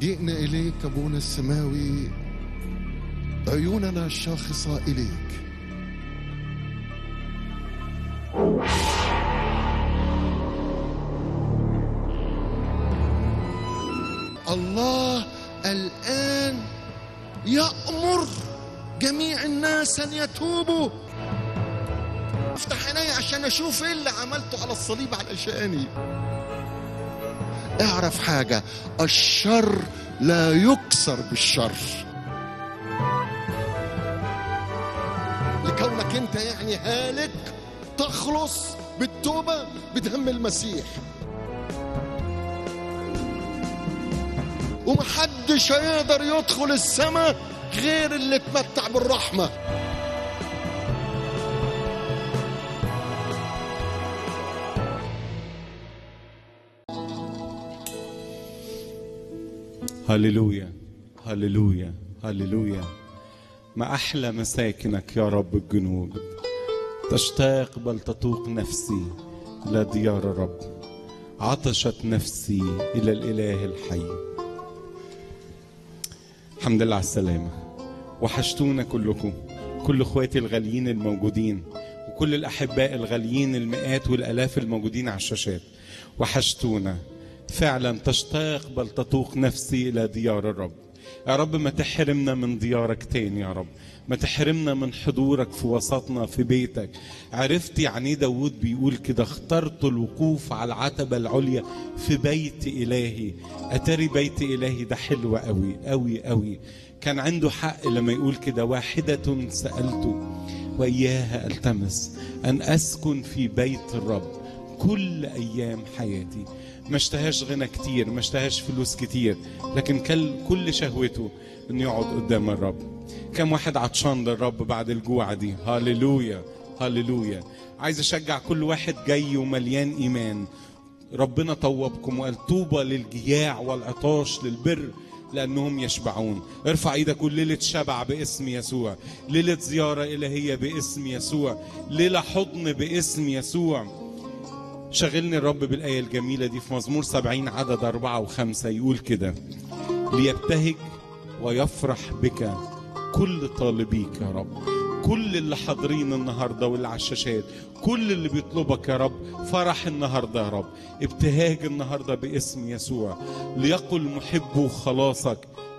جئنا إليك أبونا السماوي عيوننا الشاخصة إليك الله الآن يأمر جميع الناس أن يتوبوا افتح عيني عشان أشوف إيه اللي عملته على الصليب علشاني اعرف حاجة الشر لا يكسر بالشر لكونك انت يعني هالك تخلص بالتوبة بدم المسيح ومحدش هيقدر يدخل السماء غير اللي اتمتع بالرحمة هللويا هللويا هللويا ما أحلى مساكنك يا رب الجنود تشتاق بل تطوق نفسي إلى ديار الرب عطشت نفسي إلى الإله الحي الحمد لله على السلامة وحشتونا كلكم كل اخواتي الغاليين الموجودين وكل الأحباء الغاليين المئات والآلاف الموجودين على الشاشات وحشتونا فعلا تشتاق بل تطوق نفسي إلى ديار الرب يا رب ما تحرمنا من ديارك تاني يا رب ما تحرمنا من حضورك في وسطنا في بيتك عرفت يعني إيه داود بيقول كده اخترت الوقوف على العتبة العليا في بيت إلهي أتاري بيت إلهي ده حلو قوي قوي قوي كان عنده حق لما يقول كده واحدة سألت وإياها ألتمس أن أسكن في بيت الرب كل أيام حياتي ما اشتهاش غنى كتير ما اشتهاش فلوس كتير لكن كل كل شهوته انه يقعد قدام الرب كم واحد عطشان للرب بعد الجوعة دي هاليلويا هاليلويا عايز اشجع كل واحد جاي ومليان ايمان ربنا طوبكم وقال طوبى للجياع والعطاش للبر لانهم يشبعون ارفع ايدك قول ليله شبع باسم يسوع ليله زياره الهيه باسم يسوع ليله حضن باسم يسوع شغلني الرب بالآية الجميلة دي في مزمور سبعين عدد أربعة وخمسة يقول كده ليبتهج ويفرح بك كل طالبيك يا رب كل اللي حاضرين النهارده واللي على الشاشات كل اللي بيطلبك يا رب فرح النهارده يا رب ابتهاج النهارده باسم يسوع ليقل محب خلاصك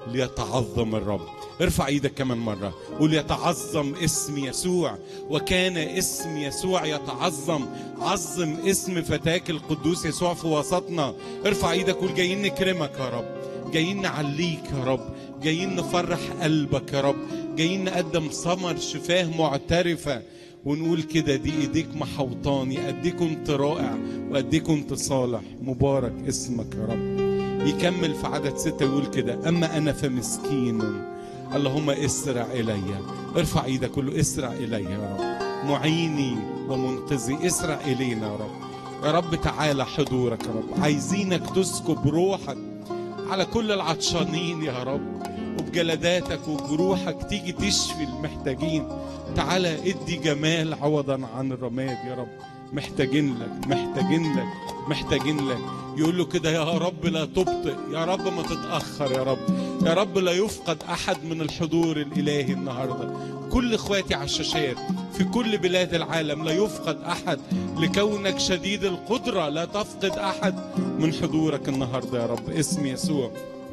ليتعظم الرب ارفع ايدك كمان مرة قول يتعظم اسم يسوع وكان اسم يسوع يتعظم عظم اسم فتاك القدوس يسوع في وسطنا ارفع ايدك قول جايين نكرمك يا رب جايين نعليك يا رب جايين نفرح قلبك يا رب جايين نقدم ثمر شفاه معترفة ونقول كده دي ايديك محوطاني قد إيه كنت رائع وقد إيه كنت صالح مبارك اسمك يا رب يكمل في عدد ستة يقول كده أما أنا فمسكين اللهم اسرع إلي ارفع ايدك قول له اسرع إلي يا رب معيني ومنقذي اسرع إلينا يا رب يا رب تعالى حضورك يا رب عايزينك تسكب روحك على كل العطشانين يا رب وبجلداتك وبجروحك تيجي تشفي المحتاجين تعالى ادي جمال عوضا عن الرماد يا رب محتاجين لك محتاجين لك محتاجين لك يقول له كده يا رب لا تبطئ يا رب ما تتأخر يا رب يا رب لا يفقد أحد من الحضور الإلهي النهاردة كل إخواتي على الشاشات في كل بلاد العالم لا يفقد أحد لكونك شديد القدرة لا تفقد أحد من حضورك النهاردة يا رب اسم يسوع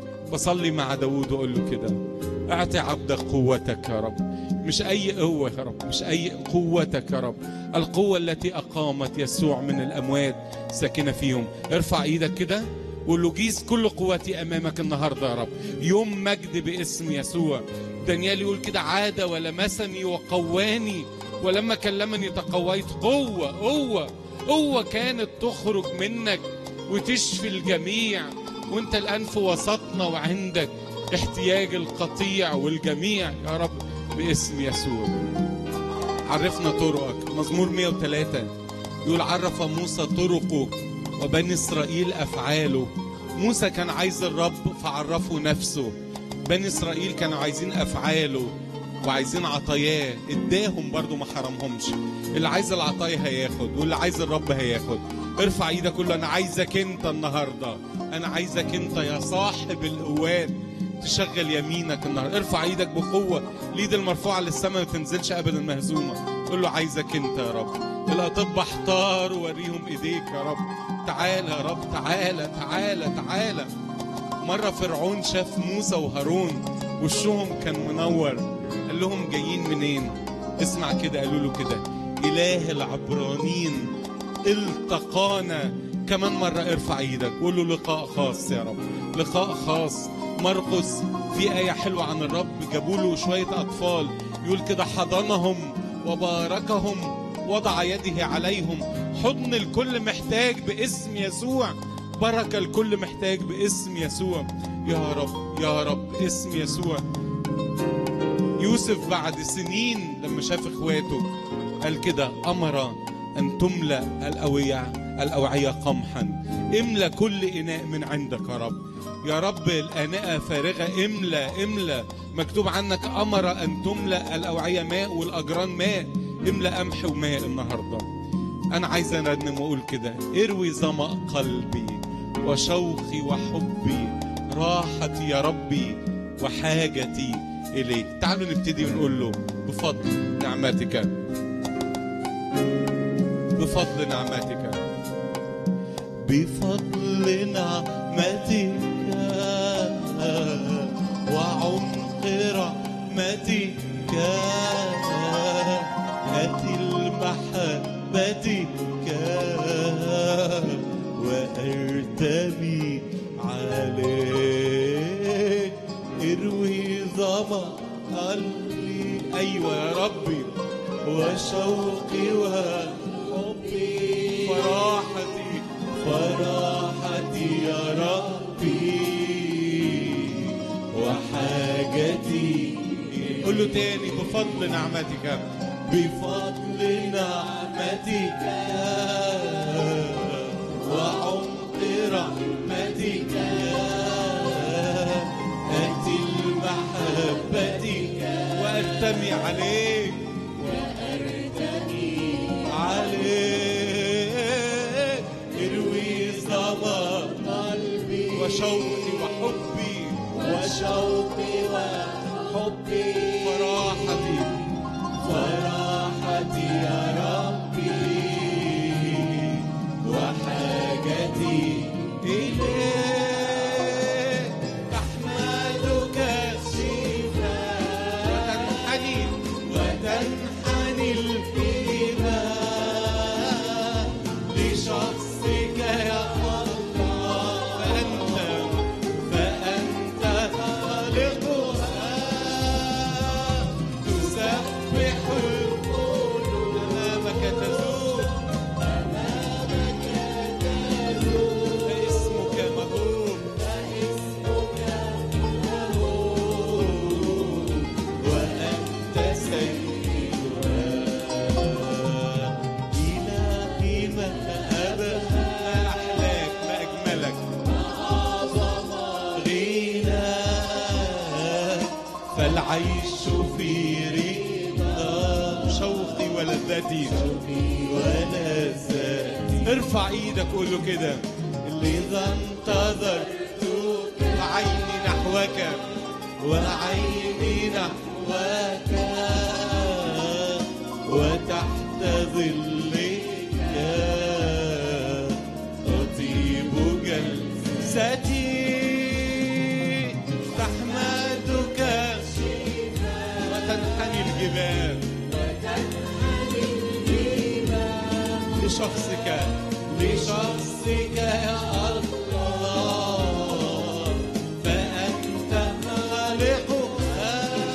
بصلي مع داود وأقول له كده اعطي عبدك قوتك يا رب مش أي قوة يا رب مش أي قوتك يا رب القوة التي أقامت يسوع من الأموات ساكنة فيهم ارفع إيدك كده وقول له جيز كل قوتي أمامك النهاردة يا رب يوم مجد باسم يسوع دانيال يقول كده عاد ولمسني وقواني ولما كلمني تقويت قوة قوة قوة كانت تخرج منك وتشفي الجميع وانت الآن في وسطنا وعندك احتياج القطيع والجميع يا رب باسم يسوع عرفنا طرقك مزمور 103 يقول عرف موسى طرقه وبني إسرائيل أفعاله موسى كان عايز الرب فعرفه نفسه بني إسرائيل كانوا عايزين أفعاله وعايزين عطاياه اداهم برضو ما حرمهمش اللي عايز العطايا هياخد واللي عايز الرب هياخد ارفع ايدك قول له انا عايزك انت النهارده انا عايزك انت يا صاحب القوات تشغل يمينك النهارده ارفع ايدك بقوه الايد المرفوعه للسماء ما تنزلش ابدا مهزومه قول له عايزك انت يا رب الاطباء احتار وريهم ايديك يا رب تعالى يا رب تعالى تعالى تعالى مرة فرعون شاف موسى وهارون وشهم كان منور قال لهم جايين منين اسمع كده قالوا له كده إله العبرانيين التقانا كمان مرة ارفع ايدك قول له لقاء خاص يا رب لقاء خاص مرقس في آية حلوة عن الرب جابوا له شوية أطفال يقول كده حضنهم وباركهم وضع يده عليهم حضن الكل محتاج باسم يسوع بركة الكل محتاج باسم يسوع يا رب يا رب اسم يسوع يوسف بعد سنين لما شاف اخواته قال كده امر ان تملا الاوعيه الاوعيه قمحا املا كل اناء من عندك يا رب يا رب الاناء فارغه املا املا مكتوب عنك امر ان تملا الاوعيه ماء والاجران ماء املا قمح وماء النهارده انا عايز ارنم واقول كده اروي ظما قلبي وشوقي وحبي راحتي يا ربي وحاجتي اليك تعالوا نبتدي ونقول له بفضل نعمتك بفضل نعمتك بفضل نعمتك وعمق رحمتك أتي المحبتك وأرتمي عليك اروي ظما قلبي أيوة يا ربي وشوقي وحبي فراحتي فراحتي يا ربي وحاجتي قول له تاني بفضل نعمتك بفضل نعمتك وعمق رحمتك أتي المحبتك وأرتمي عليك عليك اروي ظما قلبي وشوقي وحبي وشوقي وحبي فراحتي فراحتي يا ربي وحاجتي إليك تحملك شفاء وتنحني وتنحني الإيمان لشخصك يا الله فأنت فأنت خالقها تسبح القلوب أمامك تزول فاسمك مهوب وأنت سيدها إلهي ما أبهى ما أحلاك ما أجملك غناك فالعيش في رضا شوقي ولذتي ولذاتي ارفع ايدك قول له كده لذا انتظرتك وعيني نحوك وعيني نحوك وتحت ظلك أطيب جلستي تحمدك وتنحني الجبال لشخصك لشخصك يا الله فأنت خالقها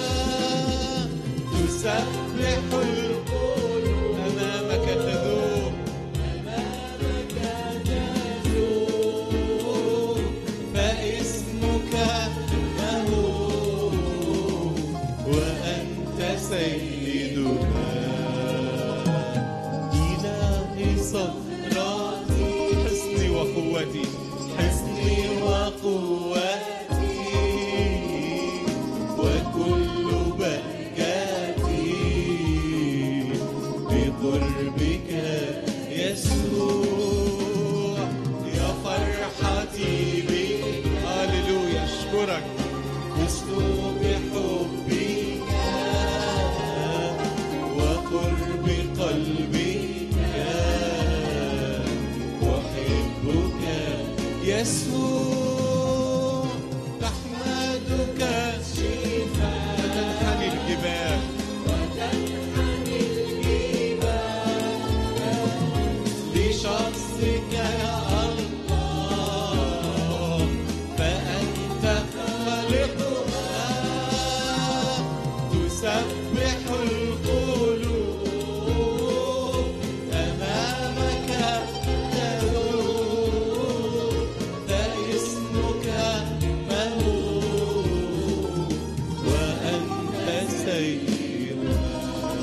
تسبح القلوب أمامك تذوب فاسمك مهوب وأنت سيدها إلهي صخرتي حصني وقوتي فزت بحبك وقرب قلبك أحبك يسوع تحمدك شفاء تنحني الجبال لشخصك يا الله فأنت خالقها تسبح القلوب أمامك تدور فاسمك مهول وأنت سيدنا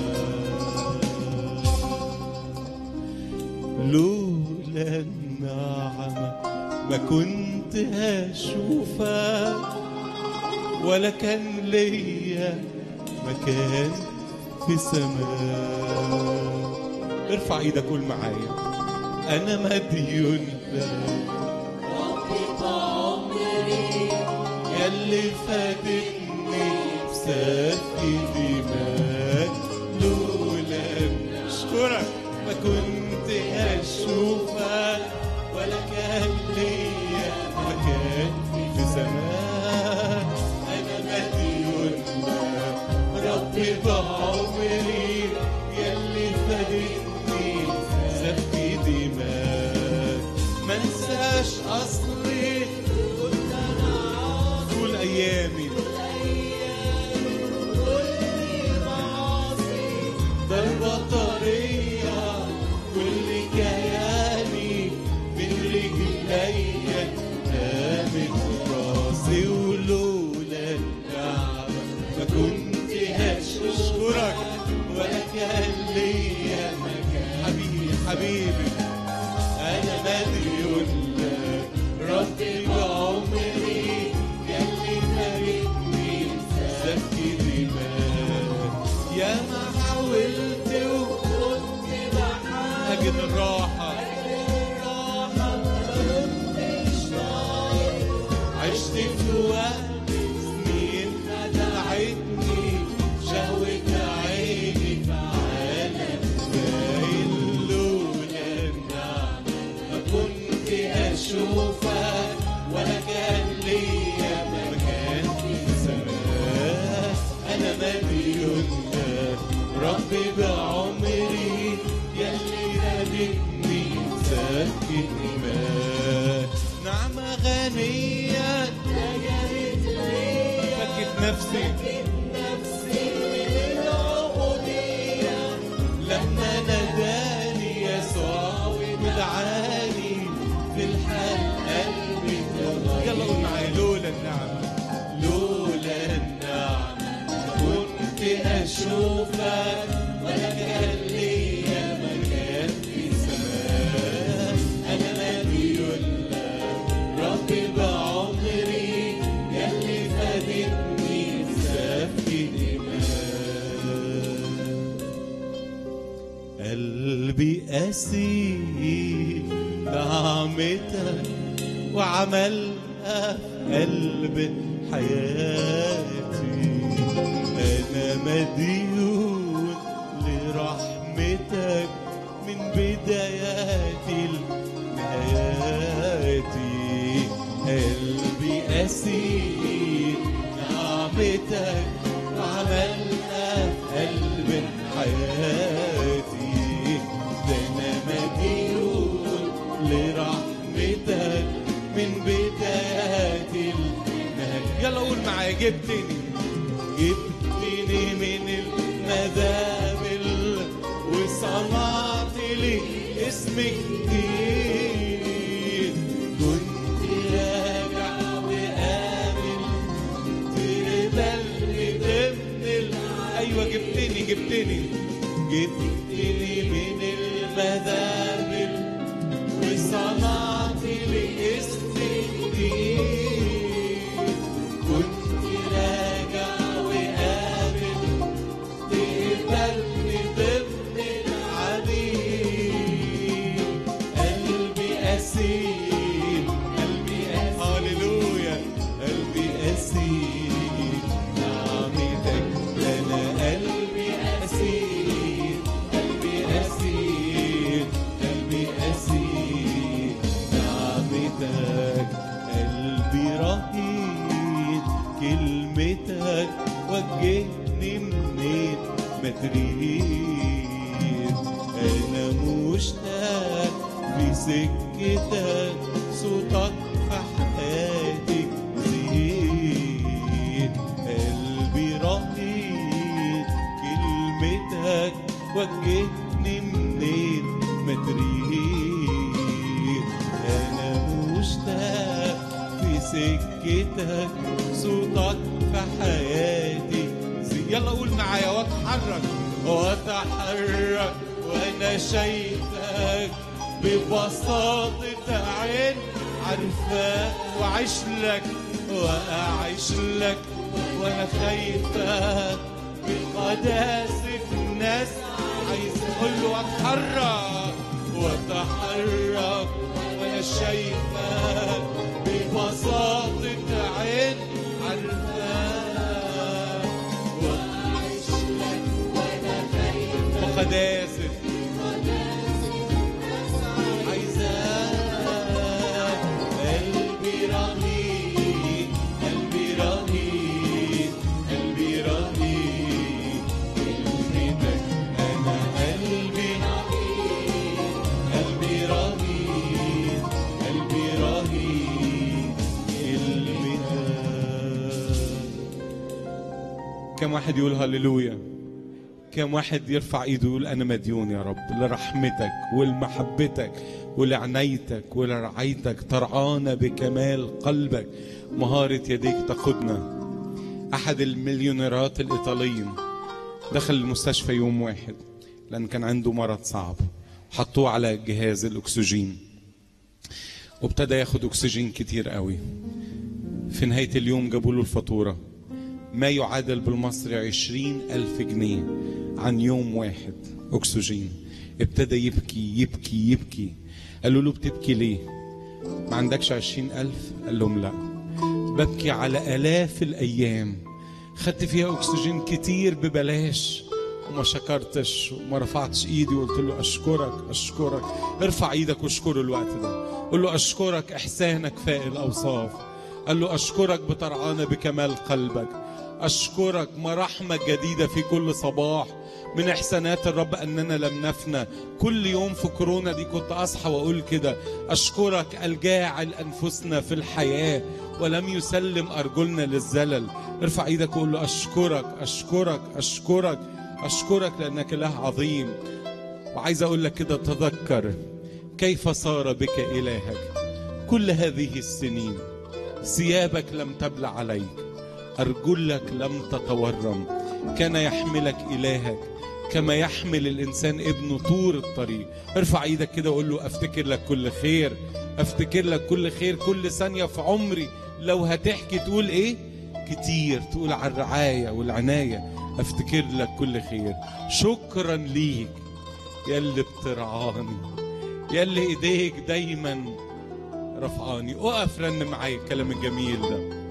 لولا النعمة ما كنت هشوفك ولا كان ليا مكان في سماء ارفع ايدك قول معايا انا مديون لك ياللي فادتني بسفك دماغ لولا اشكرك ما كنت هشوفك ولا كان ليا مكان في زمان انا مديون لك ربي بعمري ياللي فادتني سفك دماغ ما انساش اصلي طول ايامي ضربة طرية كل كياني من رجليا قامت راسي ولولا النعمة ما كنت هشكرك ولا كان ليا مكان حبيبي حبيبي أنا مديون لك ربي بعمري ياللي فارقني سفك دماغ يا ما حاولت وكنت بحاول أجد الراحة عشت في وقت سنين خدعتني شهوة عيني في عالم باين لولا النعمة ما كنت أشوفك ولا كان ليا مكان في السماء أنا مديون لك ربي بعمري يلي نادتني سكتني ما نعمة غنية فكت نفسي لما ناداني يسوع ودعاني في الحال قلبي تغير يلا قول معايا لولا النعمة لولا النعمة كنت أشوفك ولا كان ليا مكان في سماء أنا مديون لك ربي بعمري يلي فادتني سفك دماء قلبي أسير نعمتك وعملها في قلب حياتي أنا مديون لرحمتك من بدايات لنهاياتي قلبي أسير نعمتك وعملها في قلب حياتي ده أنا مديون لرحمتك من بدايات النهاية يلا قول معايا جبتني جبتني من المذابل وصنعت لي اسم جديد كنت راجع وقابل تقبلني ضمن ال... ايوه جبتني جبتني جبتني من المذابل وصنعت لي اسم جديد كنت راجع وقابل تقبلني ضمن العبيد قلبي أسير قلبي أسير هاليلويا قلبي أسير وجهني منين مدريد انا مشتاق في سكتك صوتك في حياتي زين قلبي رهيب كلمتك وجهني منين مدريد انا مشتاق في سكتك صوتك في حياتي زي يلا قول معايا واتحرك واتحرك وانا شايفك ببساطة عين عارفاك وعيش لك واعيش لك وانا خايفك بقداسة ناس عايز اقول له واتحرك واتحرك وانا شايفك ببساطة عين عارفاك وعيش لك وانا خايفك بقداسة عايزاك قلبي رهيب قلبي رهيب قلبي رهيب كلمتك انا قلبي رهيب قلبي رهيب قلبي رهيب كلمتك كم واحد يقول هللويا كم واحد يرفع ايده يقول انا مديون يا رب لرحمتك ولمحبتك ولعنايتك ولرعايتك ترعانا بكمال قلبك مهارة يديك تقودنا احد المليونيرات الايطاليين دخل المستشفى يوم واحد لان كان عنده مرض صعب حطوه على جهاز الاكسجين وابتدى ياخد اكسجين كتير قوي في نهاية اليوم جابوا له الفاتورة ما يعادل بالمصري عشرين ألف جنيه عن يوم واحد أكسجين ابتدى يبكي يبكي يبكي قالوا له بتبكي ليه ما عندكش عشرين ألف قال لهم لا ببكي على آلاف الأيام خدت فيها أكسجين كتير ببلاش وما شكرتش وما رفعتش ايدي وقلت له اشكرك اشكرك ارفع ايدك واشكره الوقت ده قول له اشكرك احسانك فاق الاوصاف قال له اشكرك بترعانا بكمال قلبك اشكرك مراحمك جديده في كل صباح من احسانات الرب اننا لم نفنى كل يوم في كورونا دي كنت اصحى واقول كده اشكرك الجاعل انفسنا في الحياه ولم يسلم ارجلنا للزلل ارفع ايدك وقول له اشكرك اشكرك اشكرك اشكرك لانك اله عظيم وعايز اقول لك كده تذكر كيف صار بك الهك كل هذه السنين ثيابك لم تبلع عليك أرجلك لم تتورم كان يحملك إلهك كما يحمل الإنسان ابنه طور الطريق ارفع ايدك كده وقول له أفتكر لك كل خير أفتكر لك كل خير كل ثانية في عمري لو هتحكي تقول إيه كتير تقول على الرعاية والعناية أفتكر لك كل خير شكرا ليك يا اللي بترعاني يا اللي إيديك دايما رفعاني اقف رن معايا الكلام الجميل ده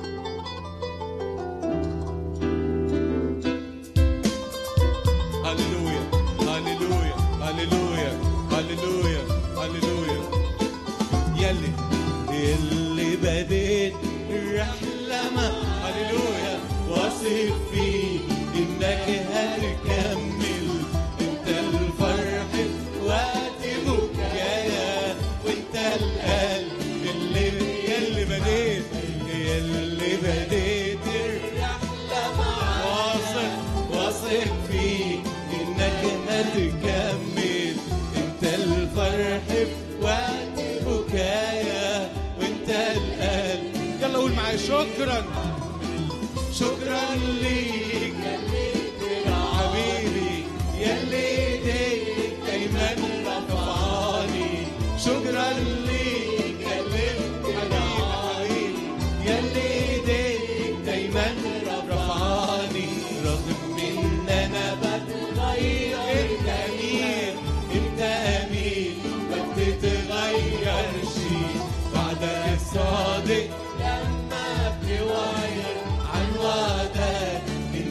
هللويا هللويا هللويا هللويا هللويا يلي اللي بديت الرحلة ما هللويا واثق فيه انك هتكمل انت الفرح وقت بكايا وانت القلب اللي يلي بديت يلي بديت الرحلة معاك واثق واثق فيك انك هتكمل انت الفرح في وقت بكايا وانت القلب يلا قول معايا شكرا شكرا ليك حبيبي يلي ايديك دايما رفعاني شكرا ليك يلي حبيبي يلي ايديك دايما رفعاني رغم ان انا بتغير انت امين انت امين ما بتتغيرش بعدك الصادق لما بتوعد عن وعدك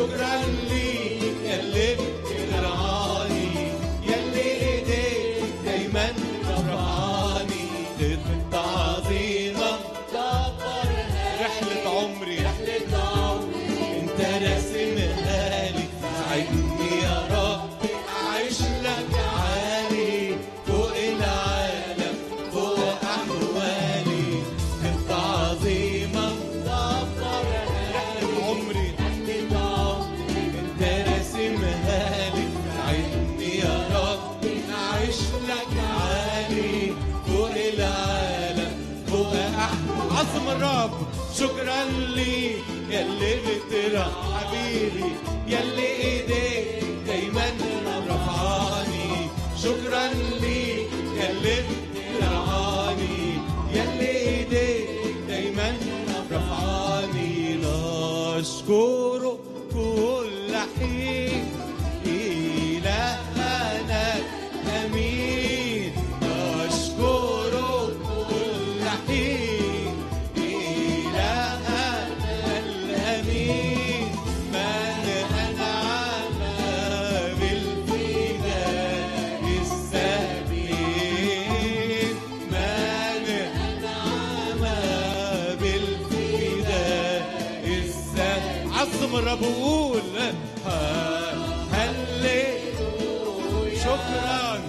شكرا ليك يلي بترعاني يلي ايديك دايما رفعاني خطة عظيمة رحلة عمري رحلة عمري انت راسمها لي ساعدني يا رب اعيش لك عالي فوق العالم فوق احوالي خطة عظيمة رحلة عمري رحلة عمري انت راسمها لي ساعدني يا رب اعيش لك عالي فوق العالم فوق احوالي عظم الرب شكرا لي يلي بترى حبيبي يلي ايديك دايما رفعاني شكرا لي يلي بترعاني يلي ايديك دايما رفعاني نشكره كل حين إلهنا أمين نشكره كل حين إلهنا الأمين من أنعم بالفداء السبيل من أنعم بالفداء السبيل عظم الرب وقول هللويا شكرا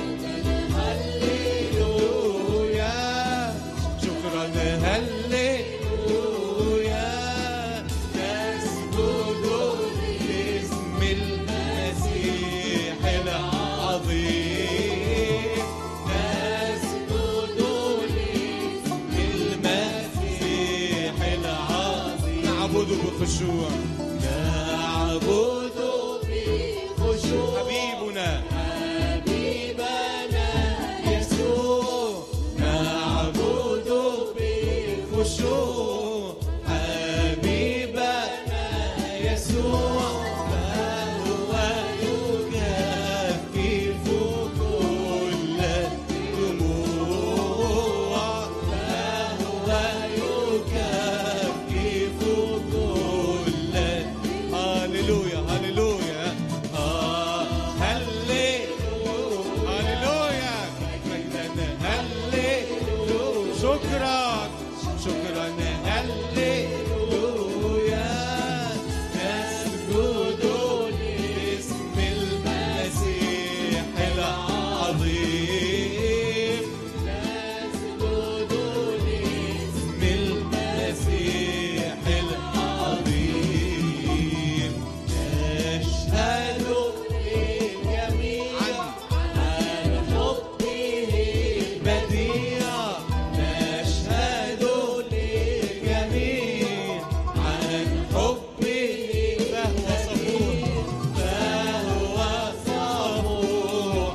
هللويا شكرا هللويا نسجد لاسم المسيح العظيم نسجد لاسم المسيح العظيم نعبده بخشوع نعبده بخشوع حبيبنا حبيبنا يسوع نعبده بخشوع حبيبنا يسوع فهو يكفف كل دموع فهو يكفف كل هللويا هللويا آه، هللويا هللويا مجدا هللويا شكرا شكرا هللويا نسجد لاسم المسيح العظيم نسجد لاسم المسيح العظيم نشهد للجميع عن حبه البديع نشهد للجميع عن حبه فهو صفوح فهو صفوح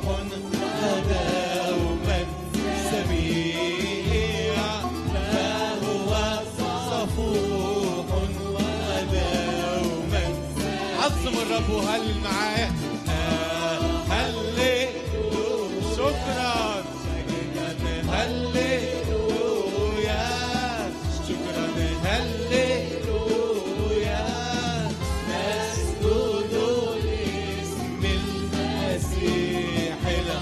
ودوما سميع فهو صفوح ودوما عظم الرب وهل معاه هللويا شكرا هللويا شكرا هللويا نسجد لاسم المسيح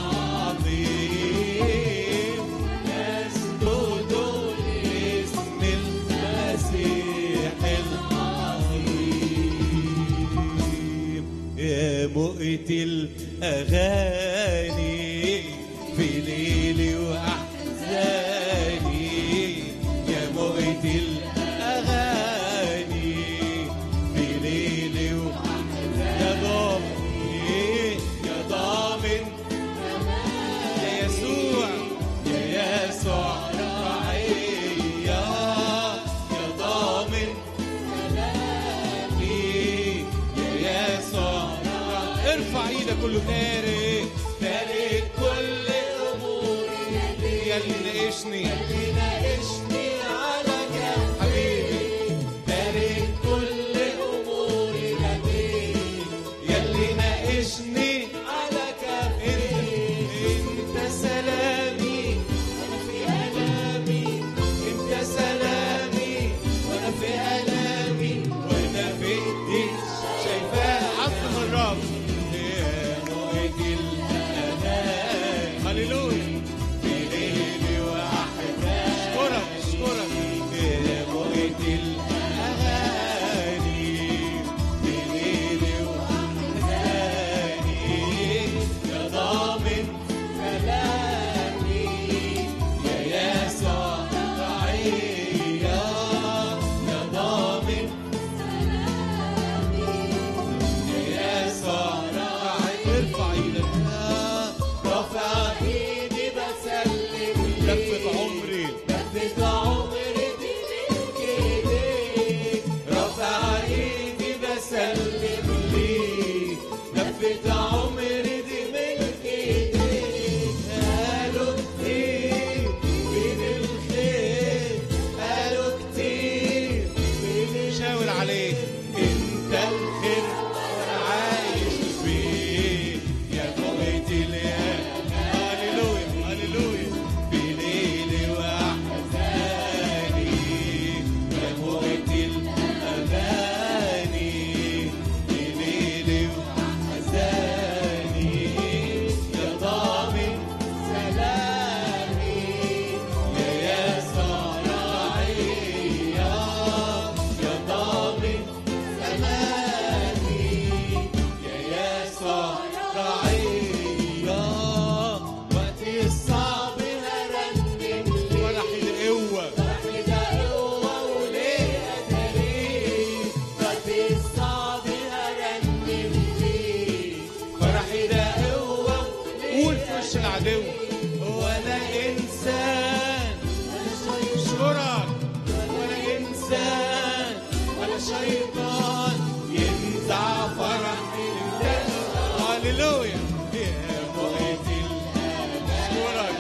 العظيم نسجد لاسم المسيح العظيم يا مؤتي الأغاني في ليلي وأحزاني يا مؤتي الأغاني في ليلي وأحزاني يا ضامن يا ضامن يا يسوع يا يسوع رعية يا ضامن سلامي يا يسوع ارفع ايدك كله تارك تارك كل اموري يلي ناقشني يلي ناقشني على جنب حبيبي تارك كل اموري جنبي يلي ناقشني على كفي انت سلامي وانا في الامي انت سلامي وانا في الامي وانا في ايديك شايف يسمعش العدو ولا انسان اشكرك ولا انسان ولا شيطان ينزع فرح هللويا يا مغيث اشكرك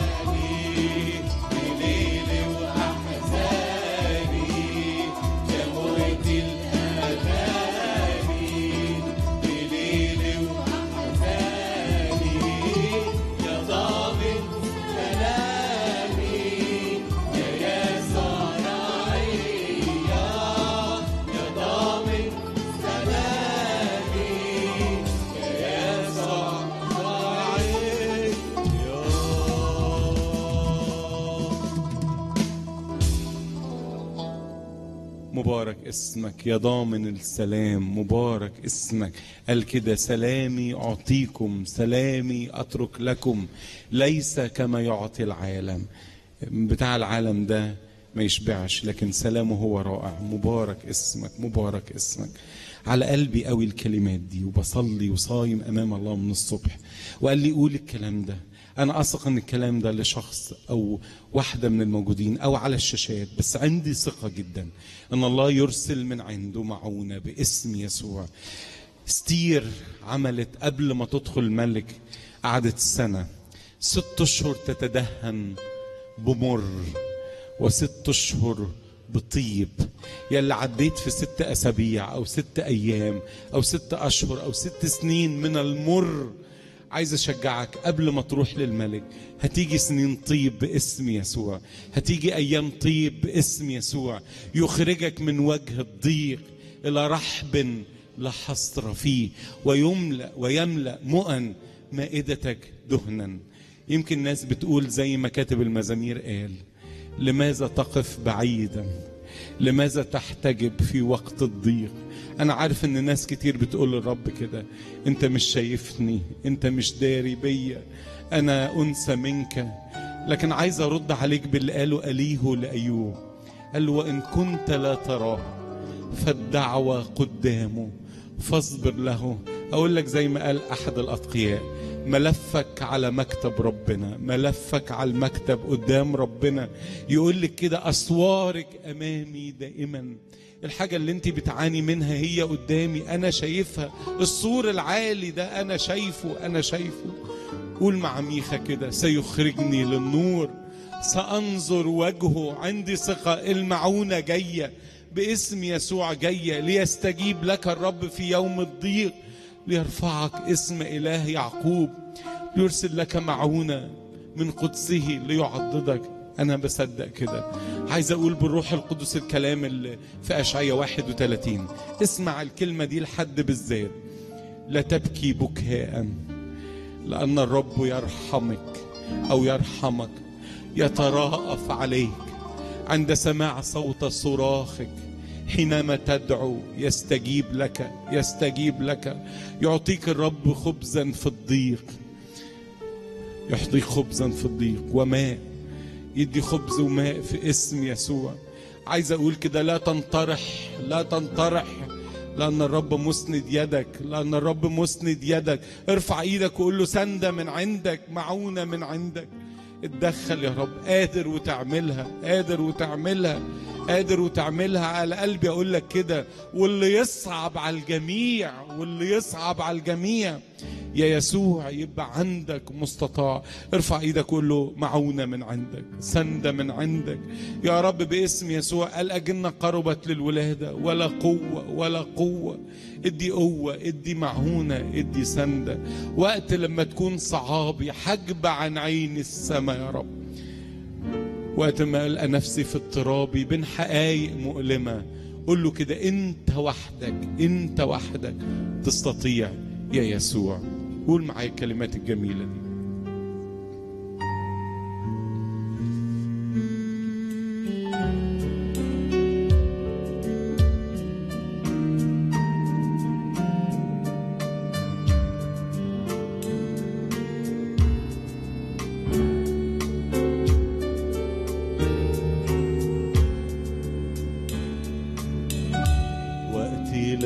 بليلي واحزاني يا مغيث الاماني بليلي واحزاني يا ضامن كلامي يا يسوع رعيا يا ضامن سلامي يا يسوع رعيا مبارك اسمك يا ضامن السلام مبارك اسمك قال كده سلامي أعطيكم سلامي أترك لكم ليس كما يعطي العالم بتاع العالم ده ما يشبعش لكن سلامه هو رائع مبارك اسمك مبارك اسمك على قلبي قوي الكلمات دي وبصلي وصايم امام الله من الصبح وقال لي قول الكلام ده انا اثق ان الكلام ده لشخص او واحده من الموجودين او على الشاشات بس عندي ثقه جدا ان الله يرسل من عنده معونه باسم يسوع ستير عملت قبل ما تدخل الملك قعدت سنه ست اشهر تتدهن بمر وست اشهر بطيب يلي عديت في ست اسابيع او ست ايام او ست اشهر او ست سنين من المر عايز اشجعك قبل ما تروح للملك هتيجي سنين طيب باسم يسوع هتيجي ايام طيب باسم يسوع يخرجك من وجه الضيق الى رحب لا حصر فيه ويملا ويملا مؤن مائدتك دهنا يمكن ناس بتقول زي ما كاتب المزامير قال لماذا تقف بعيدا لماذا تحتجب في وقت الضيق انا عارف ان ناس كتير بتقول للرب كده انت مش شايفني انت مش داري بيا انا انسى منك لكن عايز ارد عليك باللي قاله اليه لايوب قال له وان كنت لا تراه فالدعوه قدامه فاصبر له اقول لك زي ما قال احد الاتقياء ملفك على مكتب ربنا ملفك على المكتب قدام ربنا يقول لك كده اسوارك امامي دائما الحاجة اللي انت بتعاني منها هي قدامي انا شايفها السور العالي ده انا شايفه انا شايفه قول مع ميخا كده سيخرجني للنور سأنظر وجهه عندي ثقة المعونة جاية باسم يسوع جاية ليستجيب لك الرب في يوم الضيق ليرفعك اسم إله يعقوب ليرسل لك معونة من قدسه ليعضدك أنا بصدق كده عايز أقول بالروح القدس الكلام اللي في أشعية 31 اسمع الكلمة دي لحد بالذات لا تبكي بكاء لأن الرب يرحمك أو يرحمك يتراءف عليك عند سماع صوت صراخك حينما تدعو يستجيب لك يستجيب لك يعطيك الرب خبزا في الضيق يعطيك خبزا في الضيق وماء يدي خبز وماء في اسم يسوع عايز اقول كده لا تنطرح لا تنطرح لأن الرب مسند يدك لأن الرب مسند يدك ارفع ايدك وقول له سندة من عندك معونة من عندك اتدخل يا رب قادر وتعملها قادر وتعملها قادر وتعملها على قلبي اقول لك كده واللي يصعب على الجميع واللي يصعب على الجميع يا يسوع يبقى عندك مستطاع ارفع ايدك قول له معونة من عندك سندة من عندك يا رب باسم يسوع قال أجلنا قربت للولادة ولا قوة ولا قوة ادي قوة ادي معونة ادي سندة وقت لما تكون صعابي حجب عن عين السماء يا رب وقت ما ألقى نفسي في اضطرابي بين حقايق مؤلمة قول له كده انت وحدك انت وحدك تستطيع يا يسوع قول معايا الكلمات الجميلة دي وقتي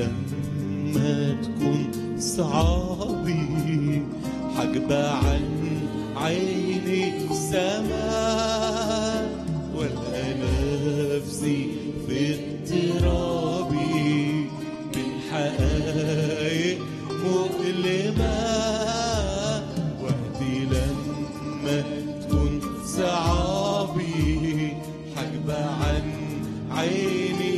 لما تكون صعابي حجب عن عيني السماء والقى نفسي في اضطرابي من حقائق مؤلمة وقتي لما تكون صعابي حجب عن عيني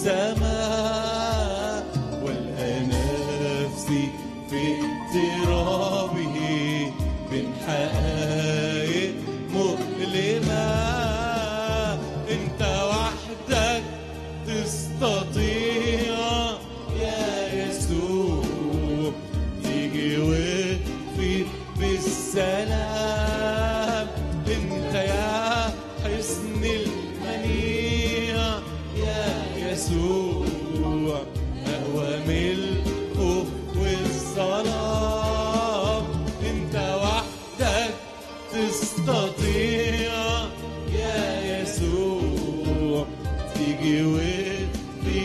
سماء والقى نفسي في اضطرابه من حقائق مؤلمة انت وحدك تستطيع يا يسوع تيجي وفي بالسلام انت يا حصن المنيع يا يسوع أقوى من الخوف والظلام انت وحدك تستطيع يا يسوع تيجي وفي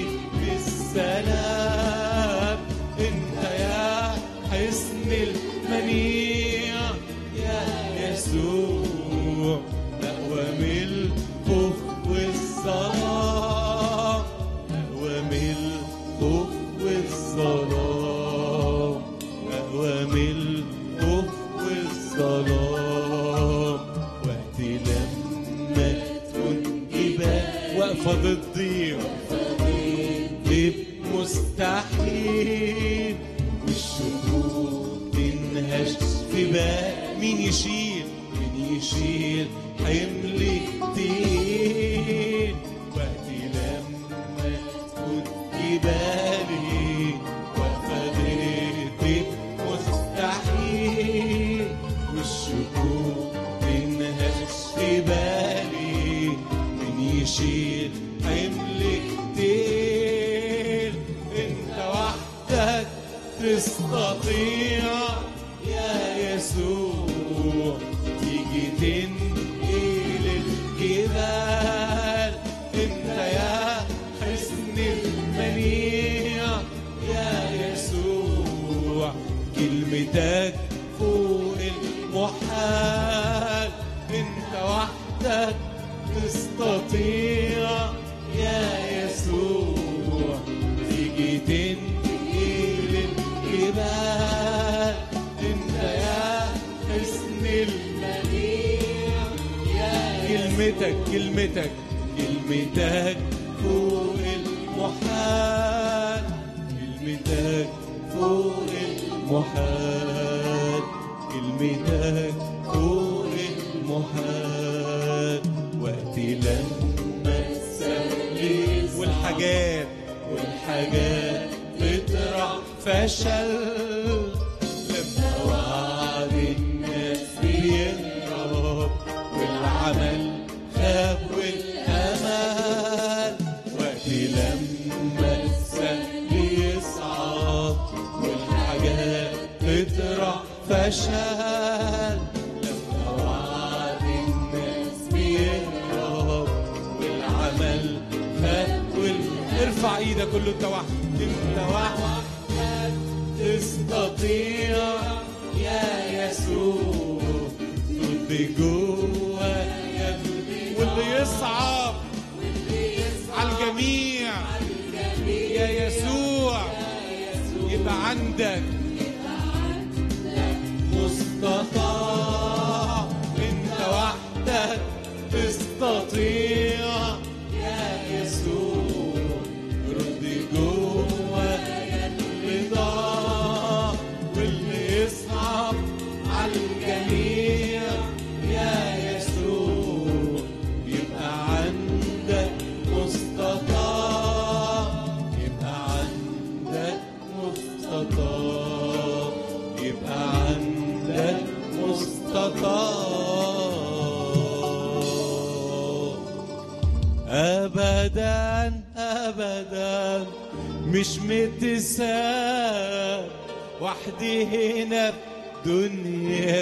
بالسلام انت يا حصن المنيع يا يسوع أقوى من الخوف والظلام أقوى من الخوف والظلام أقوى من الخوف والظلام وقت لما تكون جبال واقفة ضدي غيب مستحيل والشكوك تنهش في بال مين يشيل مين يشيل حمل كتير وقت لما تكون جبالي واقفة ضدي مستحيل والشكوك تنهش في بالي مين يشيل حمل كتير انت وحدك تستطيع يا يسوع تيجي تنقل الجبال انت يا حصن المنيع يا يسوع كلمتك فوق المحال انت وحدك تستطيع يا يسوع تيجي تنقل الجبال انت يا حصن المنيع يا كلمتك كلمتك كلمتك فوق المحال كلمتك فوق المحال كلمتك فوق المحال وقت لما تسلي والحاجات والحاجات بتطرح فشل لما وعد الناس بيهرب والعمل خاب والامل وقت لما السهل يصعد والحاجات تطرح فشل لما وعد الناس بيهرب والعمل خاب وال- ارفع ايدك كله انت واحد انت وحدك تستطيع يا يسوع ضد جوه واللي يصعب على الجميع يا يسوع يبقى عندك مستطاع انت وحدك تستطيع يا يسوع رد جوه الرضا واللي يصعب على الجميع يا يسوع يبقى عندك مستطاع يبقى عندك مستطاع يبقى عندك مستطاع ابدا ابدا مش متساب وحدي هنا في دنيا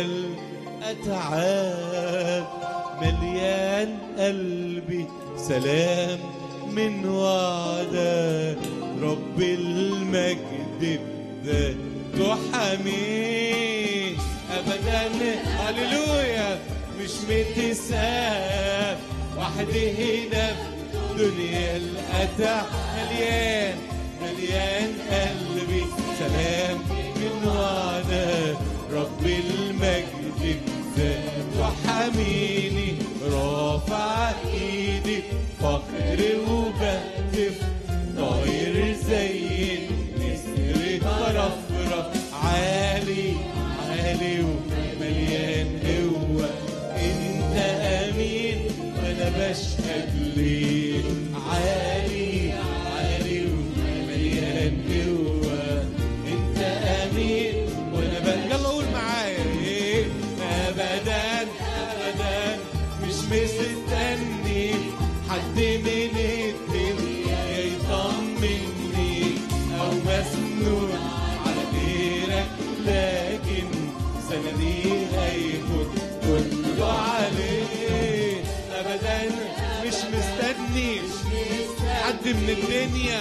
الاتعاب مليان قلبي سلام من وعدك رب المجد بذاته حميه ابدا هللويا مش متساب وحدي هنا في دنيا الاتى مليان مليان قلبي سلام من وعدك رب المجد زاد وحميني رافع ايدي فخر وبهتف طاير زي النسر ترفرف عالي عالي ومليان قوة انت امين وانا بشهد ليك عالي عالي ومليان قوة انت امين وانا بشهد يلا قول معايا ايه ابدا ابدا مش مستني حد من الدنيا يطمني او مسنون على غيرك لكن سندي هيكون كله عليه ابدا مش مستني حد من الدنيا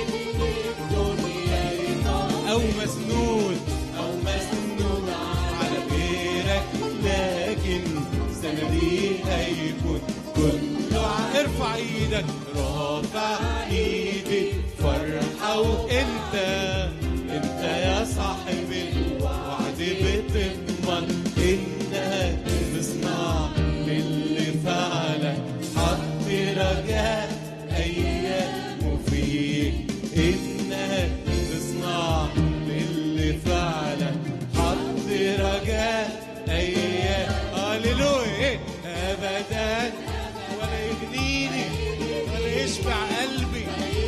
او مسنون او مسنون على غيرك لكن سندي هيكون كله ع- ارفع ايدك رافع ايدي فرحة وانت انت يا صاحب الوعد بتضمن انك تصنع للي فعلك حط رجاء ايام فيك انك تصنع للي فعلك حط رجاء ايام هللويا ابدا ولا يغنيني ولا يشبع قلبي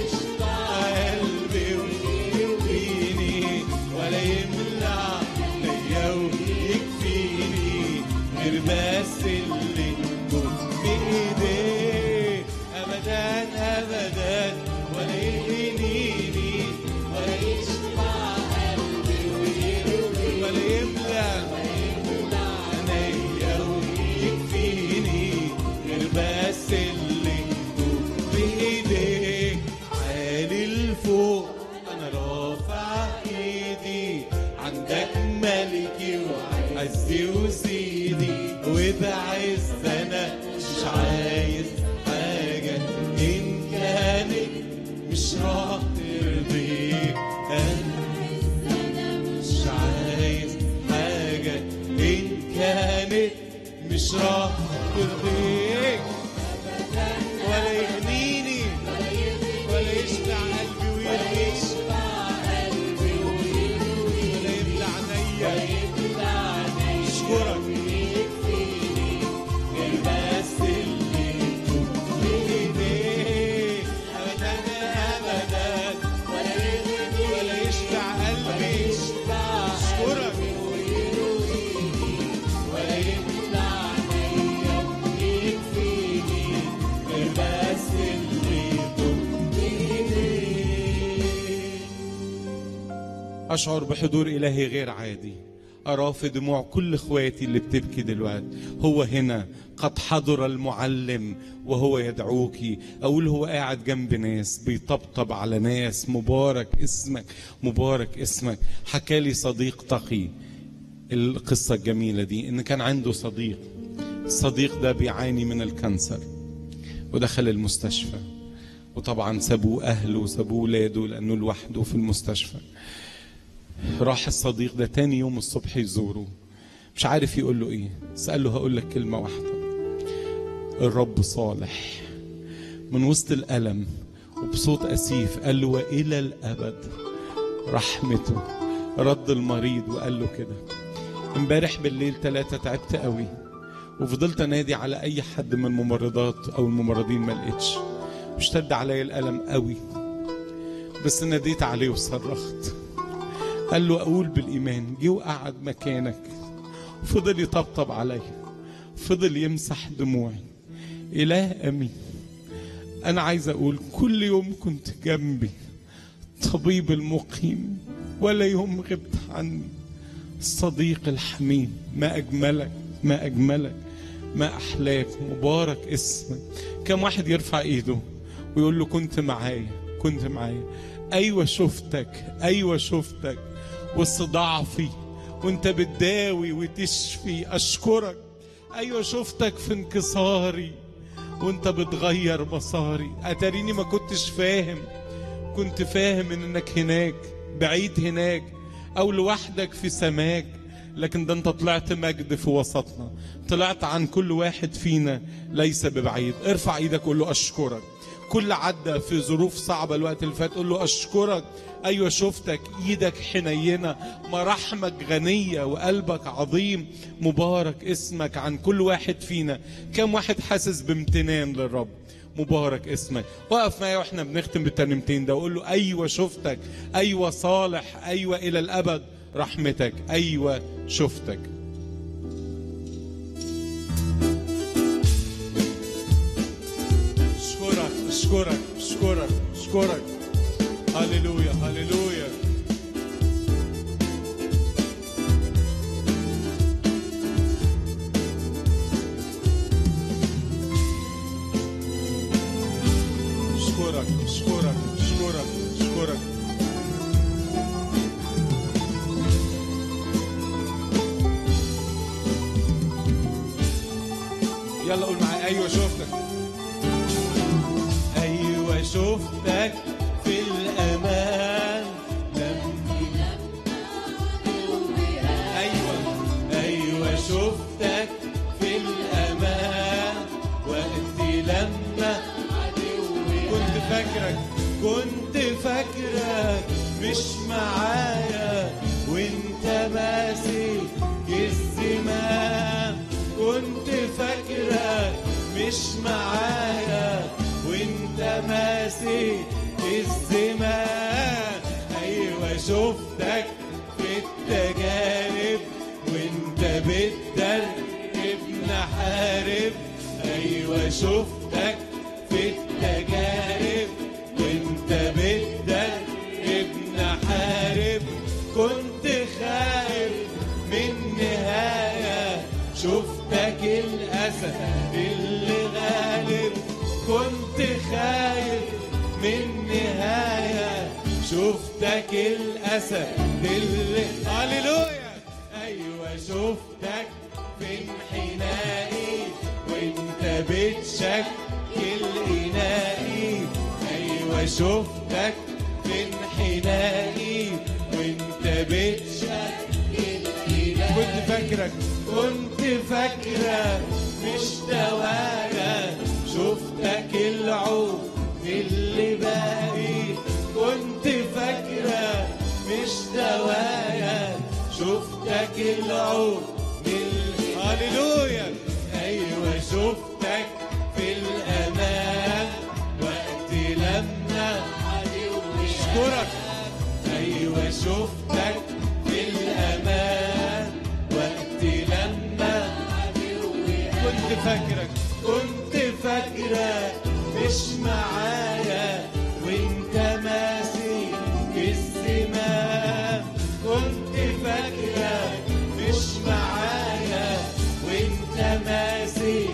قلبي ويكفيني ولا يملى ليا ويكفيني غير بس اللي يكون بايديه ابدا ابدا ولا يهنيني ولا يشبع قلبي ويروي ولا يملى عينيا ويكفيني غير بس اللي يكون بايديك عالي لفوق انا رافع ايدي عندك ملكي وعزي وسيدي وبعز انا مش عايز حاجة ان كانت مش راح ترضيك انا مش عايز حاجة إن كانت مش راح ترضيك ولا يغنيني ولا يشبع قلبي ويرضيك ولا يبلع عينيا اشكرك غير بس اللي يكون بإيديك أبدا أبدا ولا يشبع قلبي اشكرك ولا يمنع عينيا ويكفيني غير بس اللي يكون بإيديك أشعر بحضور إلهي غير عادي أراه في دموع كل إخواتي اللي بتبكي دلوقتي هو هنا قد حضر المعلم وهو يدعوك أقول هو قاعد جنب ناس بيطبطب على ناس مبارك اسمك مبارك اسمك حكالي صديق تقي القصة الجميلة دي إن كان عنده صديق الصديق ده بيعاني من الكانسر ودخل المستشفى وطبعا سابوه أهله وسابوه ولاده لأنه لوحده في المستشفى راح الصديق ده تاني يوم الصبح يزوره مش عارف يقول له ايه بس قال له هقول لك كلمة واحدة الرب صالح من وسط الألم وبصوت أسيف قال له وإلى الأبد رحمته رد المريض وقال له كده امبارح بالليل ثلاثة تعبت قوي وفضلت انادي على اي حد من الممرضات او الممرضين ما لقيتش واشتد عليا الالم قوي بس ناديت عليه وصرخت قال له اقول بالايمان جه وقعد مكانك فضل يطبطب عليا فضل يمسح دموعي اله امين انا عايز اقول كل يوم كنت جنبي طبيب المقيم ولا يوم غبت عني الصديق الحميم ما اجملك ما اجملك ما احلاك مبارك اسمك كم واحد يرفع ايده ويقول له كنت معايا كنت معايا ايوه شفتك ايوه شفتك وسط ضعفي وانت بتداوي وتشفي اشكرك ايوه شفتك في انكساري وانت بتغير مساري اتاريني ما كنتش فاهم كنت فاهم انك هناك بعيد هناك او لوحدك في سماك لكن ده انت طلعت مجد في وسطنا طلعت عن كل واحد فينا ليس ببعيد ارفع ايدك قول له اشكرك كل عدى في ظروف صعبة الوقت اللي فات قول له أشكرك أيوة شفتك إيدك حنينة مراحمك غنية وقلبك عظيم مبارك اسمك عن كل واحد فينا كم واحد حاسس بامتنان للرب مبارك اسمك وقف معايا واحنا بنختم بالترنيمتين ده وقول له ايوه شفتك ايوه صالح ايوه الى الابد رحمتك ايوه شفتك اشكرك اشكرك اشكرك اشكرك هللويا هللويا اشكرك اشكرك اشكرك اشكرك يلا قول معايا ايوه شفتك ايوه شفتك في الامان لما ايوه ايوه شفتك في الامان وقت لما كنت فاكرك كنت فاكرك مش معايا وانت ماسك الزمام كنت فاكرك مش معايا وانت ماسك الزمام ايوه شفتك في التجارب وانت بتدرب نحارب ايوه شفتك في التجارب وانت بتدرب نحارب كنت خايف من نهاية شفتك الأسد اللي غالب كنت خايف من نهاية شفتك الأسد اللي هللويا أيوة شفتك في انحنائي وانت بتشكل إنائي أيوة شفتك في انحنائي وانت بتشكل إنائي كنت فاكرك كنت فاكرك مش دوايا شفتك العود اللي باقي كنت فاكرك مش دوايا شفتك العود اللي هللويا ايوه شفتك في الامان وقت لما اشكرك ايوه شفتك في الامان وقت لما كنت فاكرك كنت فاكرك مش معايا وانت ماسك الزمام كنت فاكرك مش معايا وانت ماسك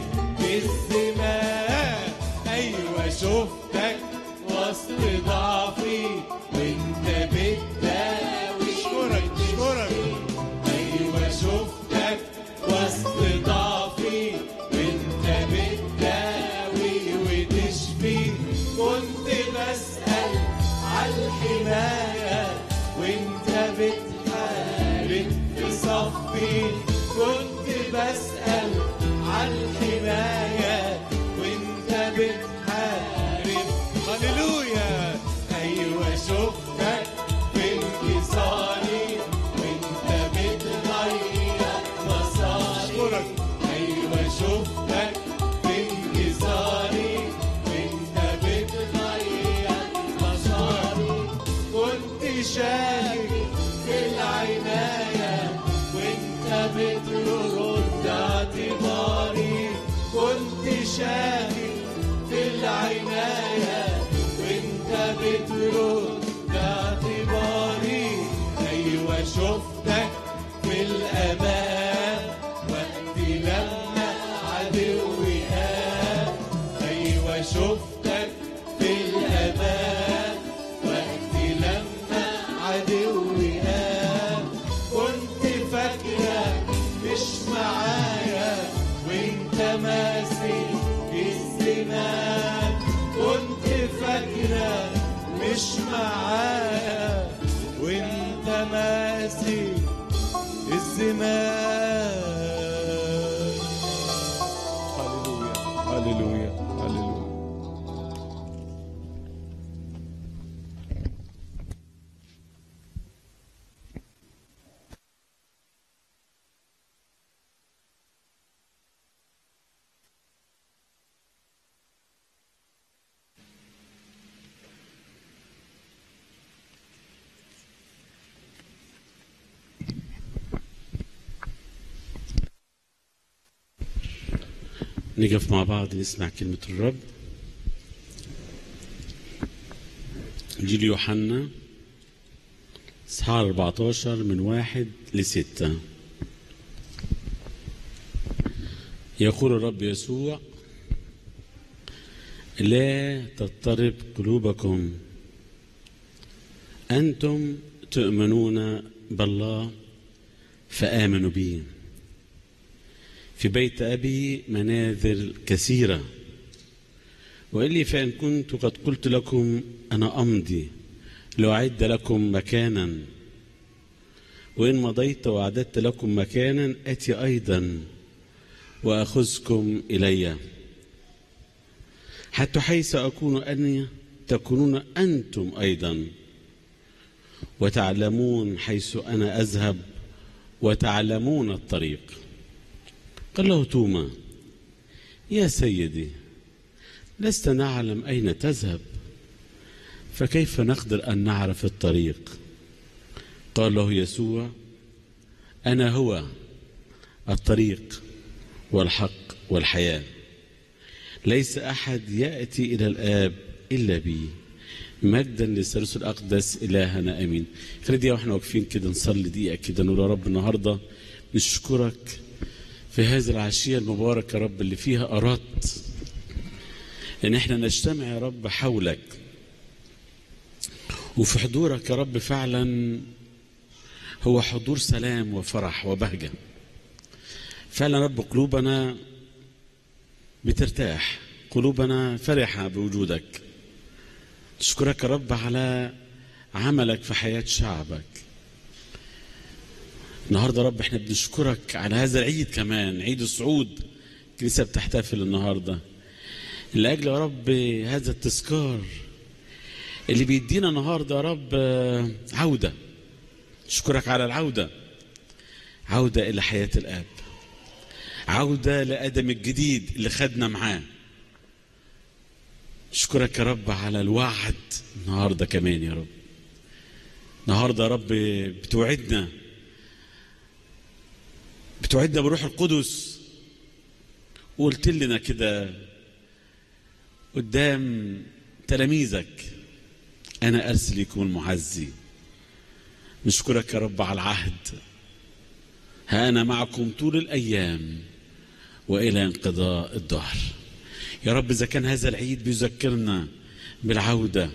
الزمام ايوه شفتك وسط ضعفي وانت بتداوي اشكرك اشكرك ايوه شفتك وسط ضعفي وانت بتداوي وتشفي كنت بسأل على الحماية وانت بتحارب في صفي كنت بسأل على الحماية وانت بتحارب هللويا ايوه شفتك في انكساري وانت بتغير مساري ايوه شفتك في انكساري وانت بتغير مساري كنت شايف في العناية وانت بترد اعتباري كنت شايف في العناية وانت بترد اعتباري ايوه شفتك في الامان وقت لما عدوي قام ايوه شفتك في الامان وقت لما عدوي نقف مع بعض نسمع كلمة الرب إنجيل يوحنا إصحاح 14 من واحد لستة يقول الرب يسوع لا تضطرب قلوبكم أنتم تؤمنون بالله فآمنوا بي في بيت أبي منازل كثيرة وإلي فإن كنت قد قلت لكم أنا أمضي لأعد لكم مكانا وإن مضيت وأعددت لكم مكانا أتي أيضا وأخذكم إلي حتى حيث أكون أني تكونون أنتم أيضا وتعلمون حيث أنا أذهب وتعلمون الطريق قال له توما يا سيدي لست نعلم أين تذهب فكيف نقدر أن نعرف الطريق قال له يسوع أنا هو الطريق والحق والحياة ليس أحد يأتي إلى الآب إلا بي مجدا للثالوث الأقدس إلهنا أمين خلي دقيقة واحنا واقفين كده نصلي دقيقة كده نقول يا رب النهاردة نشكرك في هذه العشية المباركة يا رب اللي فيها أردت إن احنا نجتمع يا رب حولك وفي حضورك يا رب فعلا هو حضور سلام وفرح وبهجة فعلا يا رب قلوبنا بترتاح قلوبنا فرحة بوجودك نشكرك يا رب على عملك في حياة شعبك النهارده يا رب احنا بنشكرك على هذا العيد كمان عيد الصعود الكنيسه بتحتفل النهارده لاجل يا رب هذا التذكار اللي بيدينا النهارده يا رب عوده نشكرك على العوده عوده الى حياه الاب عوده لادم الجديد اللي خدنا معاه نشكرك يا رب على الوعد النهارده كمان يا رب النهارده يا رب بتوعدنا بتوعدنا بروح القدس وقلت لنا كده قدام تلاميذك انا ارسل يكون معزي نشكرك يا رب على العهد ها انا معكم طول الايام والى انقضاء الدهر يا رب اذا كان هذا العيد بيذكرنا بالعوده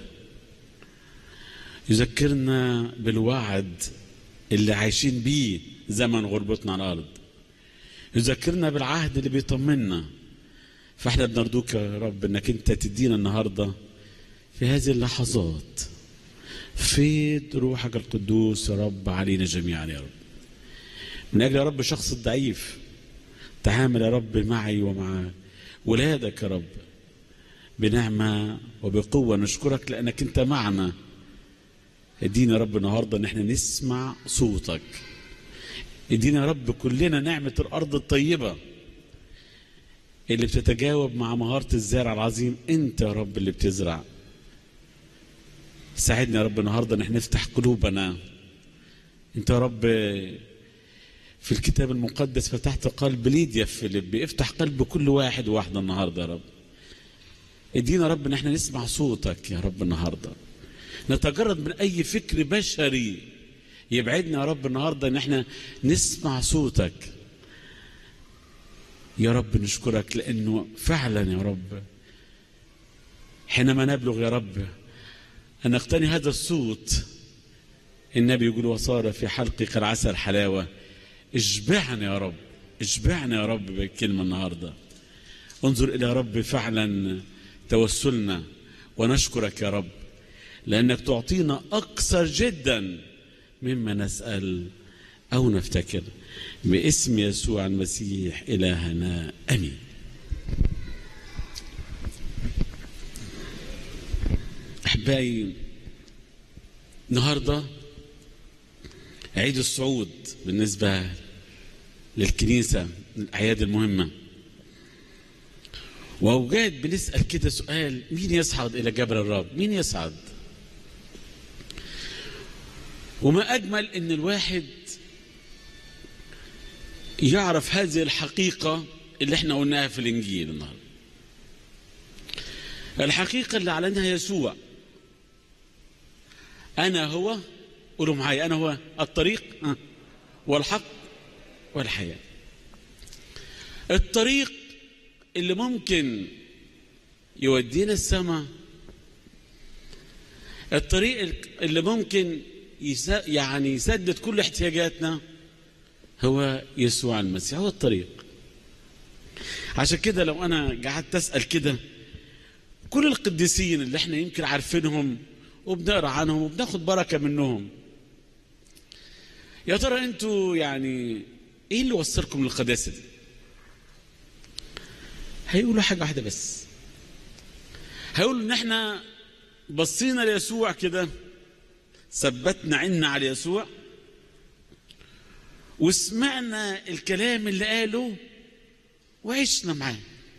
يذكرنا بالوعد اللي عايشين بيه زمن غربتنا على الارض يذكرنا بالعهد اللي بيطمنا فاحنا بنرجوك يا رب انك انت تدينا النهارده في هذه اللحظات فيض روحك القدوس يا رب علينا جميعا يا رب من اجل يا رب شخص الضعيف تعامل يا رب معي ومع ولادك يا رب بنعمه وبقوه نشكرك لانك انت معنا ادينا يا رب النهارده ان احنا نسمع صوتك ادينا يا رب كلنا نعمة الأرض الطيبة اللي بتتجاوب مع مهارة الزارع العظيم أنت يا رب اللي بتزرع ساعدنا يا رب النهاردة ان احنا نفتح قلوبنا أنت يا رب في الكتاب المقدس فتحت قلب ليديا فيليب افتح قلب كل واحد وواحدة النهاردة يا رب ادينا يا رب ان احنا نسمع صوتك يا رب النهارده نتجرد من اي فكر بشري يبعدنا يا رب النهارده ان احنا نسمع صوتك يا رب نشكرك لانه فعلا يا رب حينما نبلغ يا رب ان نقتني هذا الصوت النبي يقول وصار في حلقك العسل حلاوه اشبعنا يا رب اشبعنا يا رب بالكلمه النهارده انظر الى يا رب فعلا توسلنا ونشكرك يا رب لانك تعطينا اكثر جدا مما نسال او نفتكر باسم يسوع المسيح الهنا امين احبائي النهارده عيد الصعود بالنسبه للكنيسه من الاعياد المهمه واوجات بنسال كده سؤال مين يصعد الى جبل الرب مين يصعد وما اجمل ان الواحد يعرف هذه الحقيقه اللي احنا قلناها في الانجيل النهارده الحقيقه اللي اعلنها يسوع انا هو قولوا معايا انا هو الطريق ها، والحق والحياه الطريق اللي ممكن يودينا السماء الطريق اللي ممكن يس... يعني يسدد كل احتياجاتنا هو يسوع المسيح هو الطريق عشان كده لو انا قعدت اسال كده كل القديسين اللي احنا يمكن عارفينهم وبنقرا عنهم وبناخد بركه منهم يا ترى انتوا يعني ايه اللي وصلكم للقداسه دي هيقولوا حاجه واحده بس هيقولوا ان احنا بصينا ليسوع كده ثبتنا عنا على يسوع وسمعنا الكلام اللي قاله وعشنا معاه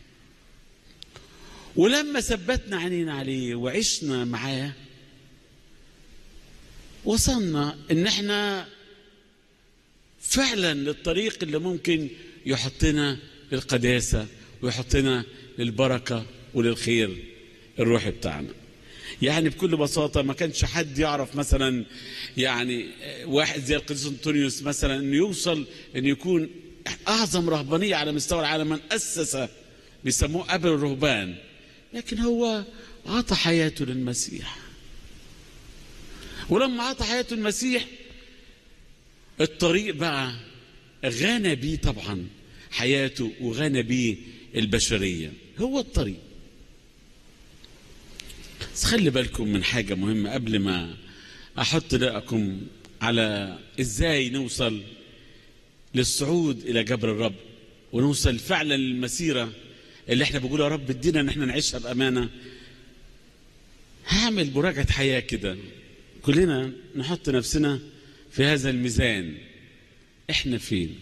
ولما ثبتنا عينينا عليه وعشنا معاه وصلنا ان احنا فعلا للطريق اللي ممكن يحطنا للقداسه ويحطنا للبركه وللخير الروحي بتاعنا يعني بكل بساطه ما كانش حد يعرف مثلا يعني واحد زي القديس انطونيوس مثلا انه يوصل انه يكون اعظم رهبانيه على مستوى العالم من اسس بيسموه ابو الرهبان لكن هو عطى حياته للمسيح ولما عطى حياته المسيح الطريق بقى غنى بيه طبعا حياته وغنى بيه البشريه هو الطريق بس خلي بالكم من حاجة مهمة قبل ما أحط رأيكم على إزاي نوصل للصعود إلى جبر الرب ونوصل فعلا للمسيرة اللي احنا بنقول يا رب ادينا ان احنا نعيشها بأمانة هعمل مراجعة حياة كده كلنا نحط نفسنا في هذا الميزان احنا فين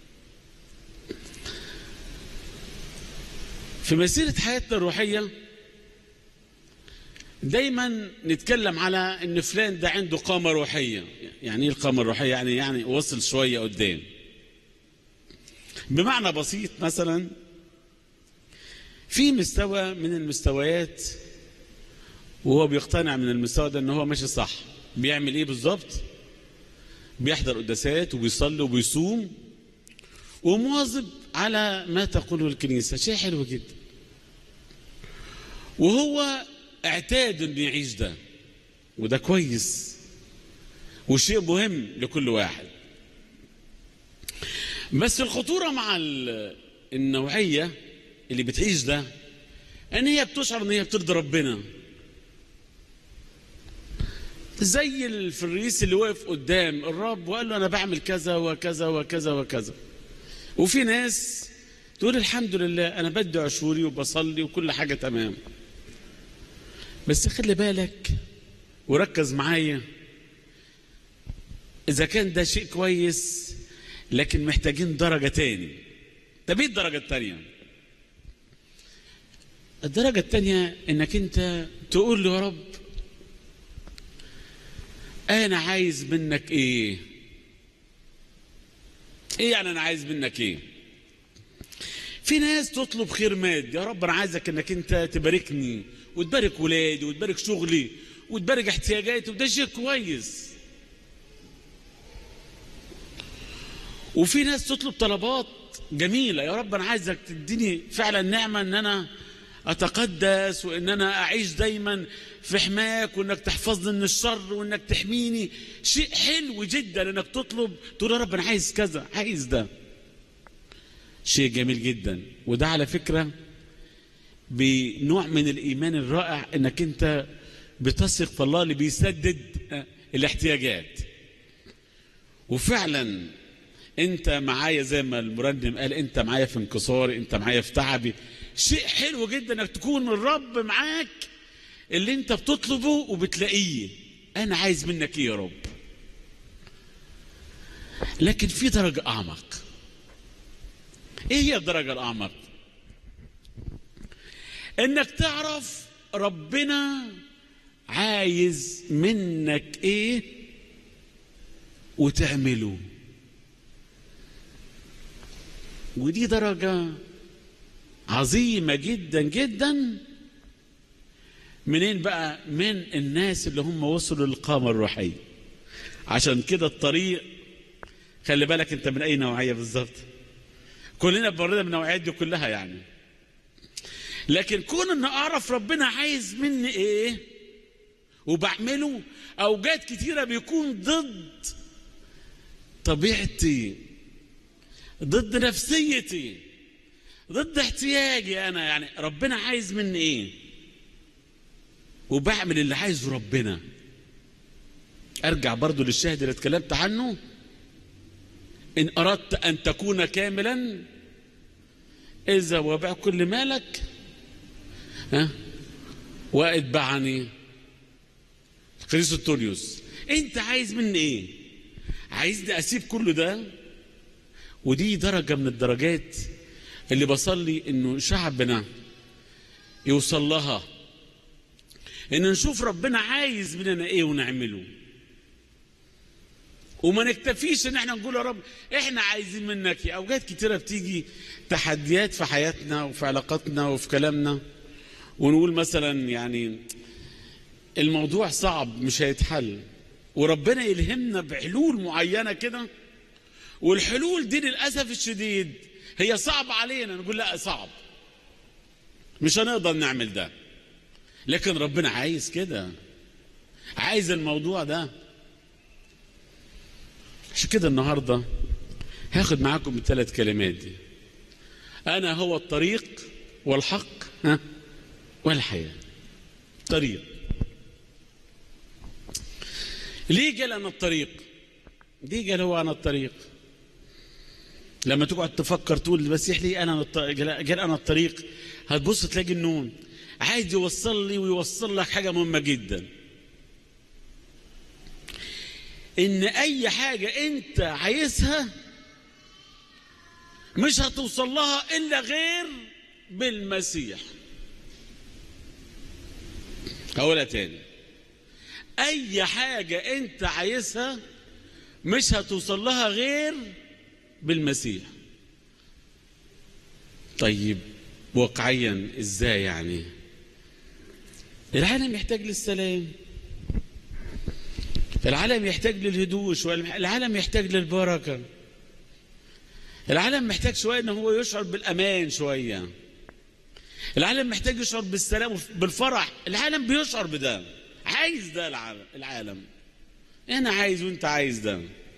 في مسيرة حياتنا الروحية دايما نتكلم على ان فلان ده عنده قامه روحيه يعني ايه القامه الروحيه يعني يعني وصل شويه قدام بمعنى بسيط مثلا في مستوى من المستويات وهو بيقتنع من المستوى ده ان هو ماشي صح بيعمل ايه بالظبط بيحضر قداسات وبيصلي وبيصوم ومواظب على ما تقوله الكنيسه شيء حلو جدا وهو اعتاد انه يعيش ده وده كويس وشيء مهم لكل واحد بس الخطوره مع ال- النوعيه اللي بتعيش ده ان هي بتشعر ان هي بترضي ربنا زي الفريس اللي وقف قدام الرب وقال له انا بعمل كذا وكذا وكذا وكذا وفي ناس تقول الحمد لله انا بدي عشوري وبصلي وكل حاجه تمام بس خلي بالك وركز معايا اذا كان ده شيء كويس لكن محتاجين درجه تاني طب ايه الدرجه التانيه الدرجه التانيه انك انت تقول له يا رب انا عايز منك ايه ايه يعني انا عايز منك ايه في ناس تطلب خير مادي يا رب انا عايزك انك انت تباركني وتبارك ولادي وتبارك شغلي وتبارك احتياجاتي وده شيء كويس وفي ناس تطلب طلبات جميلة يا رب أنا عايزك تديني فعلا نعمة أن أنا أتقدس وأن أنا أعيش دايما في حماك وأنك تحفظني من الشر وأنك تحميني شيء حلو جدا أنك تطلب تقول يا رب أنا عايز كذا عايز ده شيء جميل جدا وده على فكرة بنوع من الإيمان الرائع أنك أنت بتثق في الله اللي بيسدد الاحتياجات وفعلا انت معايا زي ما المرنم قال انت معايا في انكساري انت معايا في تعبي شيء حلو جدا انك تكون الرب معاك اللي انت بتطلبه وبتلاقيه انا عايز منك ايه يا رب لكن في درجة اعمق ايه هي الدرجة الاعمق انك تعرف ربنا عايز منك ايه وتعمله ودي درجة عظيمة جدا جدا منين بقى من الناس اللي هم وصلوا للقامة الروحية عشان كده الطريق خلي بالك انت من اي نوعية بالظبط كلنا بمرنا من النوعيات دي كلها يعني لكن كون ان اعرف ربنا عايز مني ايه وبعمله اوجات كتيرة بيكون ضد طبيعتي ضد نفسيتي ضد احتياجي انا يعني ربنا عايز مني ايه وبعمل اللي عايزه ربنا ارجع برضو للشاهد اللي اتكلمت عنه ان اردت ان تكون كاملا اذا وبع كل مالك ها واتبعني كريستوريوس انت عايز مني ايه عايزني اسيب كل ده ودي درجة من الدرجات اللي بصلي انه شعبنا يوصل لها ان نشوف ربنا عايز مننا ايه ونعمله وما نكتفيش ان احنا نقول يا رب احنا عايزين منك ايه اوقات كتيره بتيجي تحديات في حياتنا وفي علاقاتنا وفي كلامنا ونقول مثلا يعني الموضوع صعب مش هيتحل وربنا يلهمنا بحلول معينه كده والحلول دي للاسف الشديد هي صعب علينا نقول لا صعب مش هنقدر نعمل ده لكن ربنا عايز كده عايز الموضوع ده عشان كده النهارده هاخد معاكم الثلاث كلمات دي انا هو الطريق والحق ها والحياه طريق ليه قال انا الطريق ليه قال هو انا الطريق لما تقعد تفكر تقول المسيح ليه انا الط- قال قال انا الطريق هتبص تلاقي انه عايز يوصل لي ويوصل لك حاجه مهمه جدا ان اي حاجه انت عايزها مش هتوصل لها الا غير بالمسيح هقولها تاني اي حاجه انت عايزها مش هتوصل لها غير بالمسيح طيب واقعيا ازاي يعني العالم يحتاج للسلام العالم يحتاج للهدوء شويه العالم يحتاج للبركه العالم محتاج شويه ان هو يشعر بالامان شويه العالم محتاج يشعر بالسلام بالفرح العالم بيشعر بده عايز ده العالم العالم انا عايز وانت عايز ده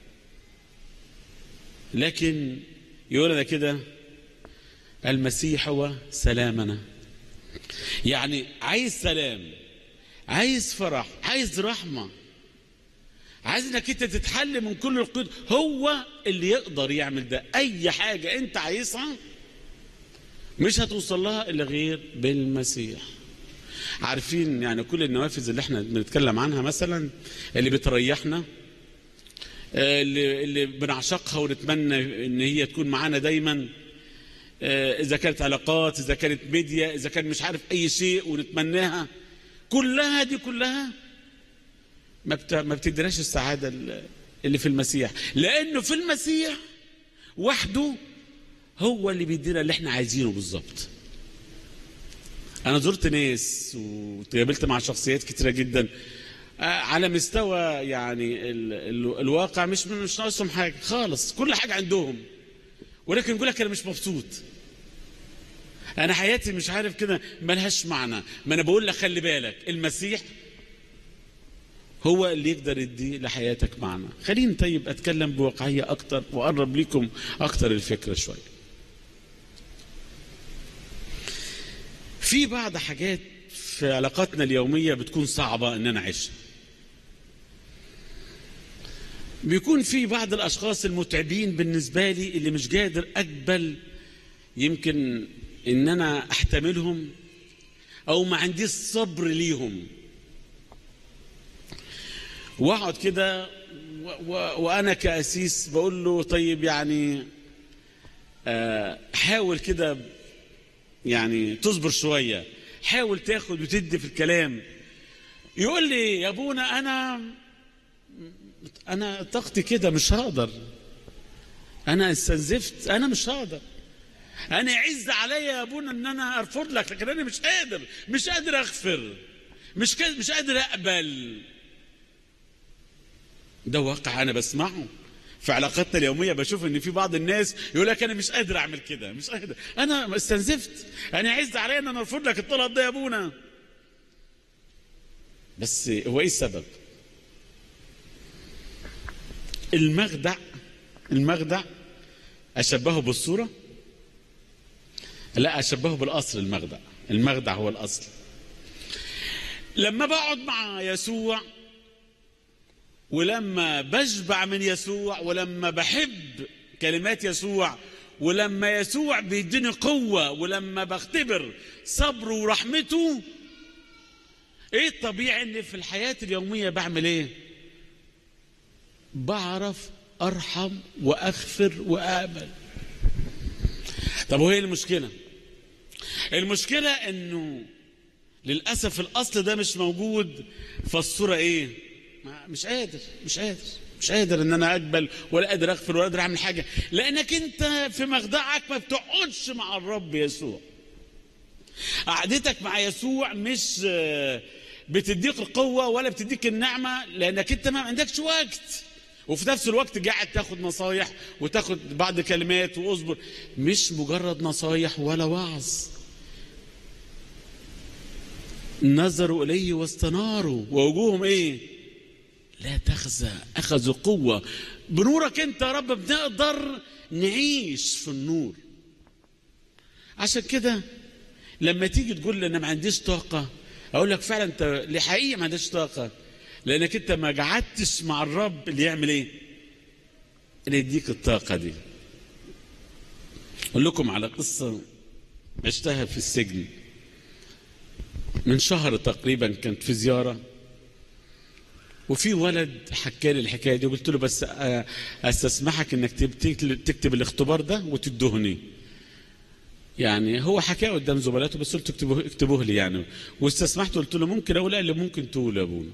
لكن يقول لنا كده المسيح هو سلامنا يعني عايز سلام عايز فرح عايز رحمه عايز انك انت تتحل من كل القيود هو اللي يقدر يعمل ده اي حاجه انت عايزها مش هتوصل لها الا غير بالمسيح عارفين يعني كل النوافذ اللي احنا بنتكلم عنها مثلا اللي بتريحنا آه، اللي اللي بنعشقها ونتمنى ان هي تكون معانا دايما آه، اذا كانت علاقات اذا كانت ميديا اذا كان مش عارف اي شيء ونتمناها كلها دي كلها ما بت- ما بتديناش السعاده ال- اللي في المسيح لانه في المسيح وحده هو اللي بيدينا اللي احنا عايزينه بالظبط انا زرت ناس وتقابلت مع شخصيات كتيره جدا آه، على مستوى يعني ال ال الواقع مش مش ناقصهم حاجه خالص كل حاجه عندهم ولكن يقول لك انا مش مبسوط انا حياتي مش عارف كده ملهاش معنى ما انا بقول لك خلي بالك المسيح هو اللي يقدر يدي لحياتك معنى خليني طيب اتكلم بواقعيه اكتر واقرب لكم اكتر الفكره شويه في بعض حاجات في علاقاتنا اليوميه بتكون صعبه ان انا اعيشها بيكون في بعض الاشخاص المتعبين بالنسبه لي اللي مش قادر اقبل يمكن ان انا احتملهم او ما عنديش صبر ليهم واقعد كده و- و- وانا كاسيس بقول له طيب يعني آه، حاول كده يعني تصبر شويه حاول تاخد وتدي في الكلام يقول لي يا ابونا انا انا طاقتي كده مش هقدر انا استنزفت انا مش هقدر انا يعز عليا يا ابونا ان انا ارفض لك لكن انا مش قادر مش قادر اغفر مش كا- مش قادر اقبل ده واقع انا بسمعه في علاقاتنا اليوميه بشوف ان في بعض الناس يقول لك انا مش قادر اعمل كده مش قادر انا استنزفت انا يعز عليا ان انا ارفض لك الطلب ده يا ابونا بس هو ايه السبب المخدع المخدع اشبهه بالصوره لا اشبهه بالاصل المخدع المخدع هو الاصل لما بقعد مع يسوع ولما بشبع من يسوع ولما بحب كلمات يسوع ولما يسوع بيديني قوة ولما بختبر صبره ورحمته ايه الطبيعي ان في الحياة اليومية بعمل ايه بعرف ارحم واغفر واقبل طب وهي المشكلة المشكلة انه للأسف الأصل ده مش موجود فالصورة إيه؟ ما- مش قادر مش قادر مش قادر إن أنا أقبل ولا قادر أغفر ولا قادر أعمل حاجة لأنك أنت في مخدعك ما بتقعدش مع الرب يسوع قعدتك مع يسوع مش آه، بتديك القوة ولا بتديك النعمة لأنك أنت ما عندكش وقت وفي نفس الوقت قاعد تاخد نصايح وتاخد بعض كلمات واصبر مش مجرد نصايح ولا وعظ نظروا إليه واستناروا ووجوههم إيه لا تخزى أخذوا قوة بنورك أنت يا رب بنقدر نعيش في النور عشان كده لما تيجي تقول لي أنا ما عنديش طاقة أقول لك فعلا أنت لحقيقة ما عندكش طاقة لأنك أنت ما قعدتش مع الرب اللي يعمل إيه اللي يديك الطاقة دي أقول لكم على قصة عشتها في السجن من شهر تقريبا كنت في زيارة وفي ولد حكى لي الحكاية دي وقلت له بس أ- استسمحك انك تكتب, تكتب الاختبار ده وتدهني يعني هو حكاه قدام زملاته بس قلت اكتبوه, اكتبوه لي يعني واستسمحت قلت له ممكن اقول قال لي ممكن تقول يا ابونا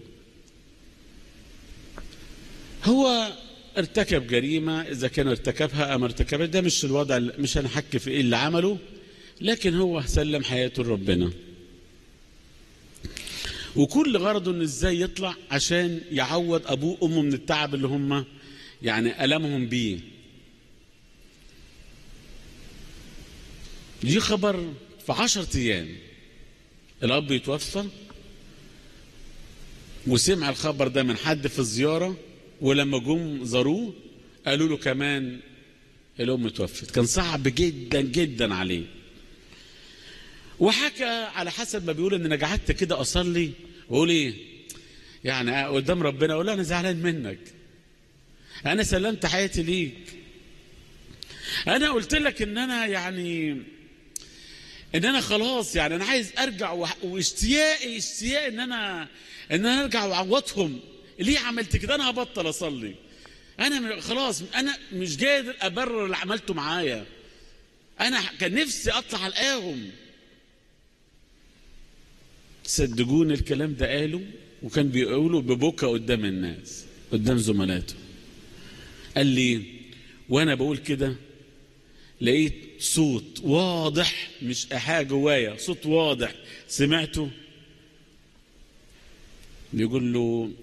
هو ارتكب جريمة إذا كان ارتكبها أم ارتكبها ده مش الوضع مش هنحكي في إيه اللي عمله لكن هو سلم حياته لربنا وكل غرضه انه ازاي يطلع عشان يعوض ابوه وامه من التعب اللي هم يعني المهم بيه دي خبر في عشرة ايام الاب يتوفى وسمع الخبر ده من حد في الزياره ولما جم زاروه قالوا له كمان الام توفت كان صعب جدا جدا عليه وحكى على حسب ما بيقول ان انا قعدت كده اصلي واقول ايه يعني قدام ربنا اقول له انا زعلان منك انا سلمت حياتي ليك انا قلت لك ان انا يعني ان انا خلاص يعني انا عايز ارجع وح- واشتياقي اشتياقي ان انا ان انا ارجع واعوضهم ليه عملت كده انا هبطل اصلي انا م- خلاص انا مش قادر ابرر اللي عملته معايا انا كان نفسي اطلع القاهم صدقوني الكلام ده قاله وكان بيقوله ببكى قدام الناس قدام زملاته قال لي وانا بقول كده لقيت صوت واضح مش ايحاء جوايا صوت واضح سمعته بيقول له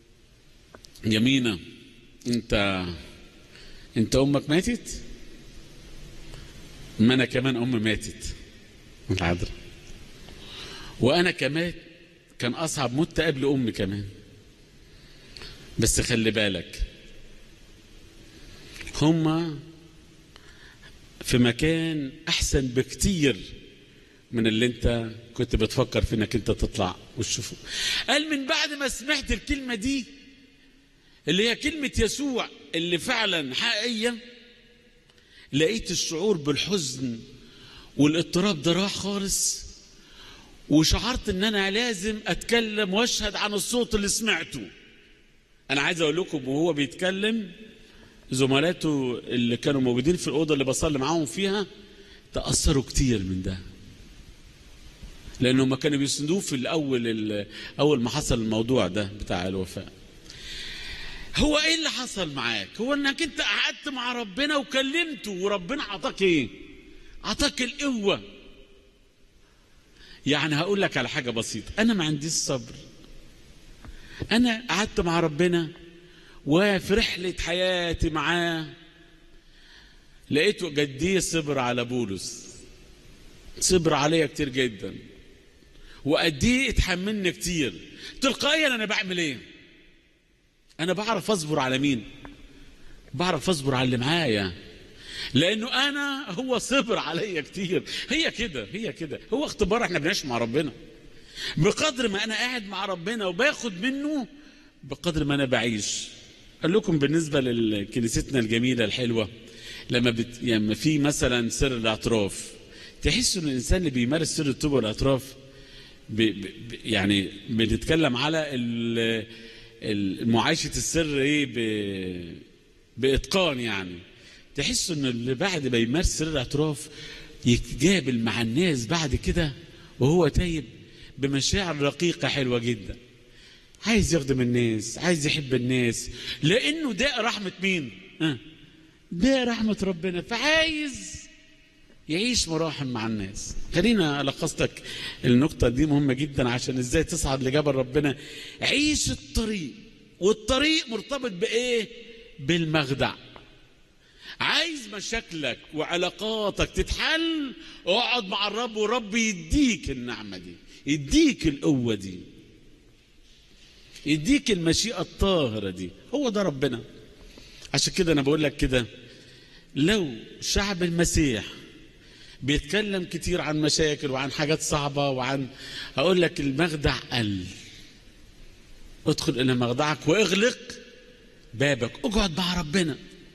يمينة انت انت امك ماتت ما انا كمان ام ماتت العذراء وانا كمان كان اصعب موت قبل امي كمان بس خلي بالك هما في مكان احسن بكتير من اللي انت كنت بتفكر في انك انت تطلع وتشوفه قال من بعد ما سمعت الكلمه دي اللي هي كلمه يسوع اللي فعلا حقيقيه لقيت الشعور بالحزن والاضطراب ده راح خالص وشعرت ان انا لازم اتكلم واشهد عن الصوت اللي سمعته انا عايز اقول لكم وهو بيتكلم زملاته اللي كانوا موجودين في الاوضه اللي بصلي معاهم فيها تاثروا كتير من ده لانهم كانوا بيسندوه في الاول اول ما حصل الموضوع ده بتاع الوفاه هو ايه اللي حصل معاك هو انك انت قعدت مع ربنا وكلمته وربنا عطاك ايه اعطاك القوه يعني هقول لك على حاجه بسيطه انا ما عنديش صبر انا قعدت مع ربنا وفي رحله حياتي معاه لقيته قد ايه صبر على بولس صبر عليا كتير جدا وقد ايه اتحملني كتير تلقائيا انا بعمل ايه انا بعرف اصبر على مين بعرف اصبر على اللي معايا لانه انا هو صبر عليا كتير هي كده هي كده هو اختبار احنا بنعيش مع ربنا بقدر ما انا قاعد مع ربنا وباخد منه بقدر ما انا بعيش قال لكم بالنسبه لكنيستنا الجميله الحلوه لما بت... لما في مثلا سر الاعتراف تحسوا ان الانسان اللي بيمارس سر التوبه والاعتراف ب... ب... ب- يعني بنتكلم على ال... ال- معايشه السر ايه ب... باتقان يعني تحسوا ان اللي بعد ما يمارس سر الاعتراف يتقابل مع الناس بعد كده وهو تايب بمشاعر رقيقه حلوه جدا عايز يخدم الناس عايز يحب الناس لانه ده رحمه مين ها ده رحمه ربنا فعايز يعيش مراحم مع الناس خلينا الخص لك النقطه دي مهمه جدا عشان ازاي تصعد لجبل ربنا عيش الطريق والطريق مرتبط بايه بالمخدع عايز مشاكلك وعلاقاتك تتحل اقعد مع الرب والرب يديك النعمه دي يديك القوه دي يديك المشيئه الطاهره دي هو ده ربنا عشان كده انا بقول لك كده لو شعب المسيح بيتكلم كتير عن مشاكل وعن حاجات صعبة وعن هقول لك المخدع قل ادخل إلى مخدعك واغلق بابك اقعد مع ربنا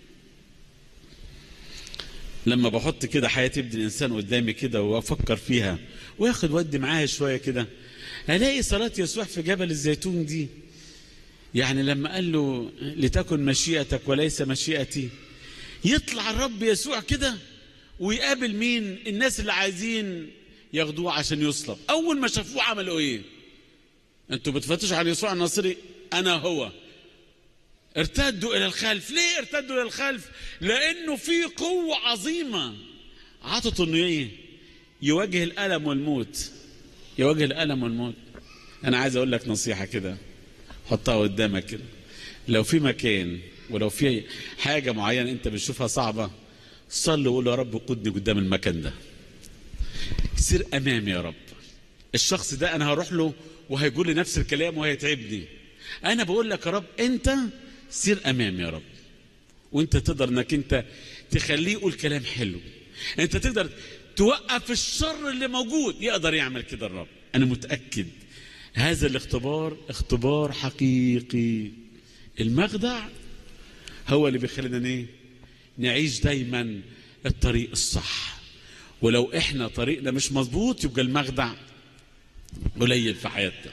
لما بحط كده حياة ابن الإنسان قدامي كده وأفكر فيها وياخد ودي معايا شوية كده ألاقي صلاة يسوع في جبل الزيتون دي يعني لما قال له لتكن مشيئتك وليس مشيئتي يطلع الرب يسوع كده ويقابل مين الناس اللي عايزين ياخدوه عشان يصلب اول ما شافوه عملوا ايه انتوا بتفتشوا على يسوع الناصري انا هو ارتدوا الى الخلف ليه ارتدوا الى الخلف لانه في قوه عظيمه عطته انه ايه يواجه الالم والموت يواجه الالم والموت انا عايز اقول لك نصيحه كده حطها قدامك كده لو في مكان ولو في حاجه معينه انت بتشوفها صعبه صلي وقول يا رب قدني قدام المكان ده سير امامي يا رب الشخص ده انا هروح له وهيقول لي نفس الكلام وهيتعبني انا بقول لك يا رب انت سير امامي يا رب وانت تقدر انك انت تخليه يقول كلام حلو انت تقدر توقف الشر اللي موجود يقدر يعمل كده الرب انا متاكد هذا الاختبار اختبار حقيقي المخدع هو اللي بيخلينا ايه نعيش دايما الطريق الصح ولو احنا طريقنا مش مظبوط يبقى المخدع قليل في حياتنا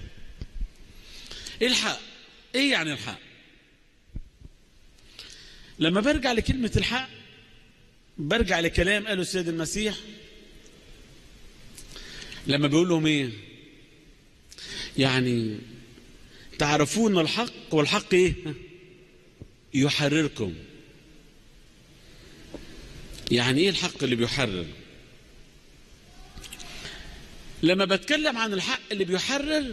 ايه الحق ايه يعني الحق لما برجع لكلمة الحق برجع لكلام قاله السيد المسيح لما بيقول لهم ايه يعني تعرفون الحق والحق ايه يحرركم يعني ايه الحق اللي بيحرر لما بتكلم عن الحق اللي بيحرر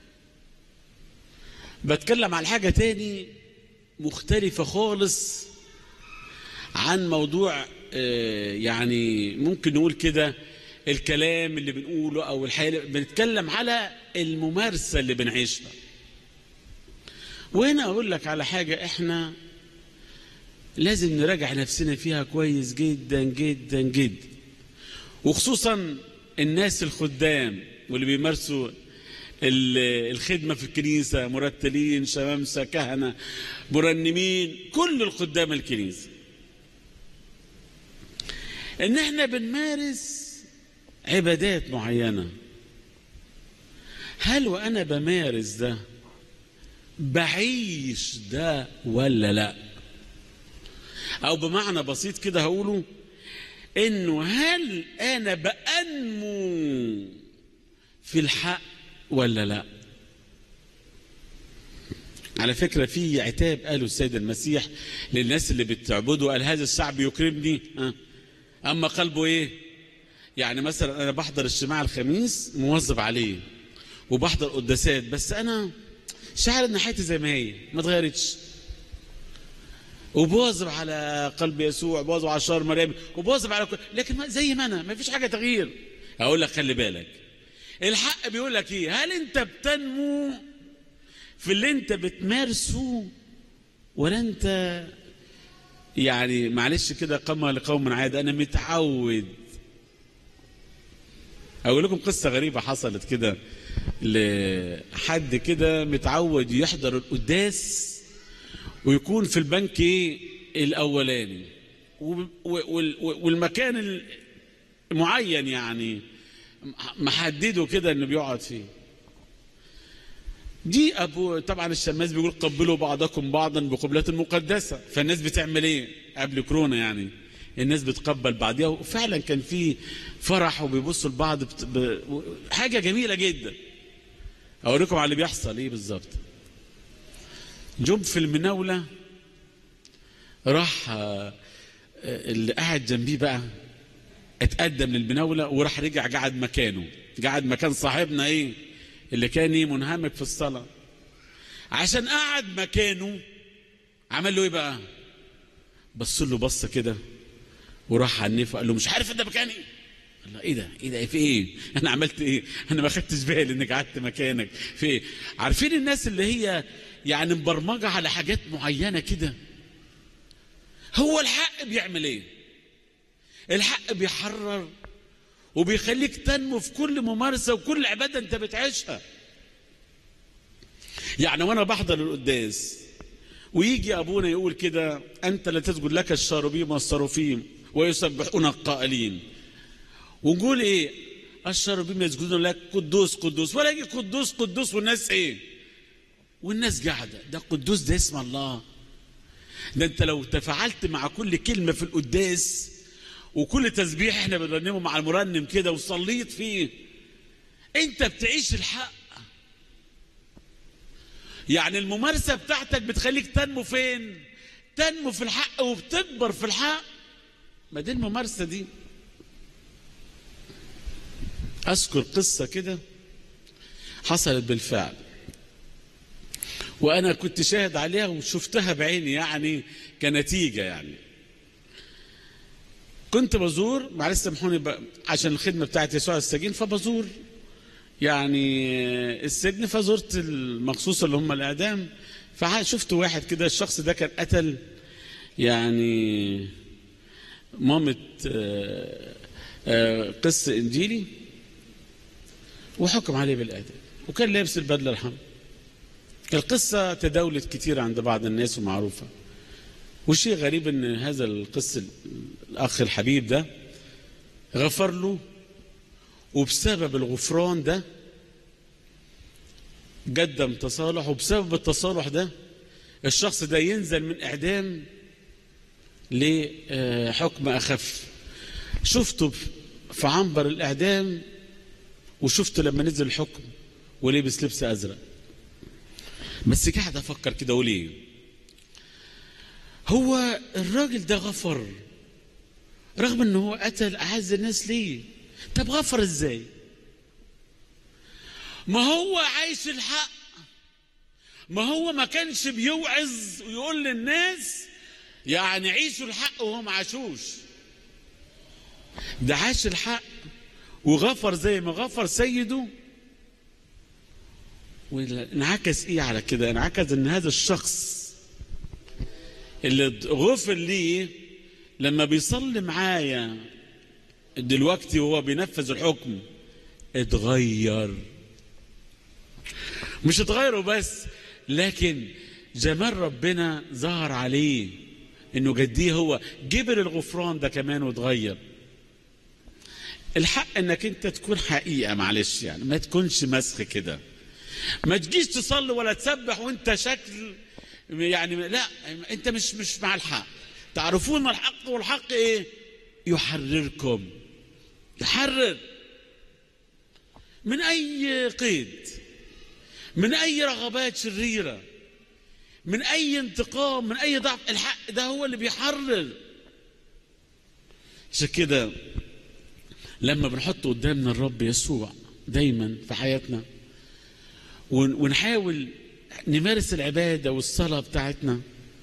بتكلم عن حاجة تاني مختلفة خالص عن موضوع آه، يعني ممكن نقول كده الكلام اللي بنقوله او الحياة اللي بنتكلم على الممارسة اللي بنعيشها وهنا اقول لك على حاجة احنا لازم نراجع نفسنا فيها كويس جدا جدا جدا وخصوصا الناس الخدام واللي بيمارسوا ال- الخدمة في الكنيسة مرتلين شمامسة كهنة مرنمين كل الخدام الكنيسة ان احنا بنمارس عبادات معينة هل وانا بمارس ده بعيش ده ولا لا او بمعنى بسيط كده هقوله انه هل انا بانمو في الحق ولا لا على فكرة في عتاب قاله السيد المسيح للناس اللي بتعبده قال هذا الشعب يكرمني ها اما قلبه ايه يعني مثلا انا بحضر اجتماع الخميس مواظب عليه وبحضر قداسات بس انا شاعر ان حياتي زي ما هي ما اتغيرتش وبواظب على قلب يسوع وبواظب على شر مريم وبواظب على كل لكن ما زي ما انا ما فيش حاجه تغيير اقول لك خلي بالك الحق بيقول لك ايه هل انت بتنمو في اللي انت بتمارسه ولا انت يعني معلش كده قام لقوم عاد انا متعود اقول لكم قصه غريبه حصلت كده لحد كده متعود يحضر القداس ويكون في البنك ايه الاولاني وب- وال- والمكان المعين يعني محدده كده انه بيقعد فيه دي ابو طبعا الشماس بيقول قبلوا بعضكم بعضا بقبلات مقدسه فالناس بتعمل ايه قبل كورونا يعني الناس بتقبل بعضها وفعلا كان في فرح وبيبصوا لبعض بت... ب... حاجه جميله جدا اوريكم على اللي بيحصل ايه بالظبط جم في المناوله راح آه، آه، اللي قاعد جنبيه بقى اتقدم للمناوله وراح رجع قعد مكانه قعد مكان صاحبنا ايه اللي كان ايه منهمك في الصلاه عشان قعد مكانه عمل له ايه بقى بص له بصه كده وراح عنفه قال له مش عارف انت مكاني قال له ايه ده ايه ده في ايه انا عملت ايه انا ما خدتش بالي انك قعدت مكانك في ايه عارفين الناس اللي هي يعني مبرمجه على حاجات معينه كده هو الحق بيعمل ايه الحق بيحرر وبيخليك تنمو في كل ممارسه وكل عباده انت بتعيشها يعني وانا بحضر القداس ويجي ابونا يقول كده انت لا تسجد لك الشاربيم والصروفيم ويسبحون القائلين ونقول ايه الشاربيم يسجدون لك قدوس قدوس ولا يجي قدوس قدوس والناس ايه والناس قاعده ده قدوس ده اسم الله ده انت لو تفاعلت مع كل كلمه في القداس وكل تسبيح احنا بنرنمه مع المرنم كده وصليت فيه انت بتعيش الحق يعني الممارسه بتاعتك بتخليك تنمو فين تنمو في الحق وبتكبر في الحق ما دي الممارسه دي اذكر قصه كده حصلت بالفعل وانا كنت شاهد عليها وشفتها بعيني يعني كنتيجه يعني كنت بزور معلش سامحوني بقى عشان الخدمه بتاعت يسوع السجين فبزور يعني السجن فزرت المخصوص اللي هم الاعدام فشفت واحد كده الشخص ده كان قتل يعني مامة آه، آه، قس انجيلي وحكم عليه بالاعدام وكان لابس البدله الحمراء القصه تداولت كتير عند بعض الناس ومعروفه والشيء غريب ان هذا القس الاخ الحبيب ده غفر له وبسبب الغفران ده قدم تصالح وبسبب التصالح ده الشخص ده ينزل من اعدام لحكم اخف شفته في عنبر الاعدام وشفته لما نزل الحكم ولبس لبس ازرق بس قاعد افكر كده وليه هو الراجل ده غفر رغم ان هو قتل اعز الناس ليه طب غفر ازاي ما هو عايش الحق ما هو ما كانش بيوعظ ويقول للناس يعني عيشوا الحق وهو ما عاشوش ده عاش الحق وغفر زي ما غفر سيده وانعكس ايه على كده انعكس ان هذا الشخص اللي غفر ليه لما بيصلي معايا دلوقتي وهو بينفذ الحكم اتغير مش اتغيروا بس لكن جمال ربنا ظهر عليه انه جديه هو جبر الغفران ده كمان واتغير الحق انك انت تكون حقيقه معلش يعني ما تكونش مسخ كده ما تجيش تصلي ولا تسبح وانت شكل يعني لا انت مش مش مع الحق تعرفون ما الحق والحق ايه يحرركم يحرر من اي قيد من اي رغبات شريره من اي انتقام من اي ضعف الحق ده هو اللي بيحرر عشان كده لما بنحط قدامنا الرب يسوع دايما في حياتنا ون- ونحاول نمارس العبادة والصلاة بتاعتنا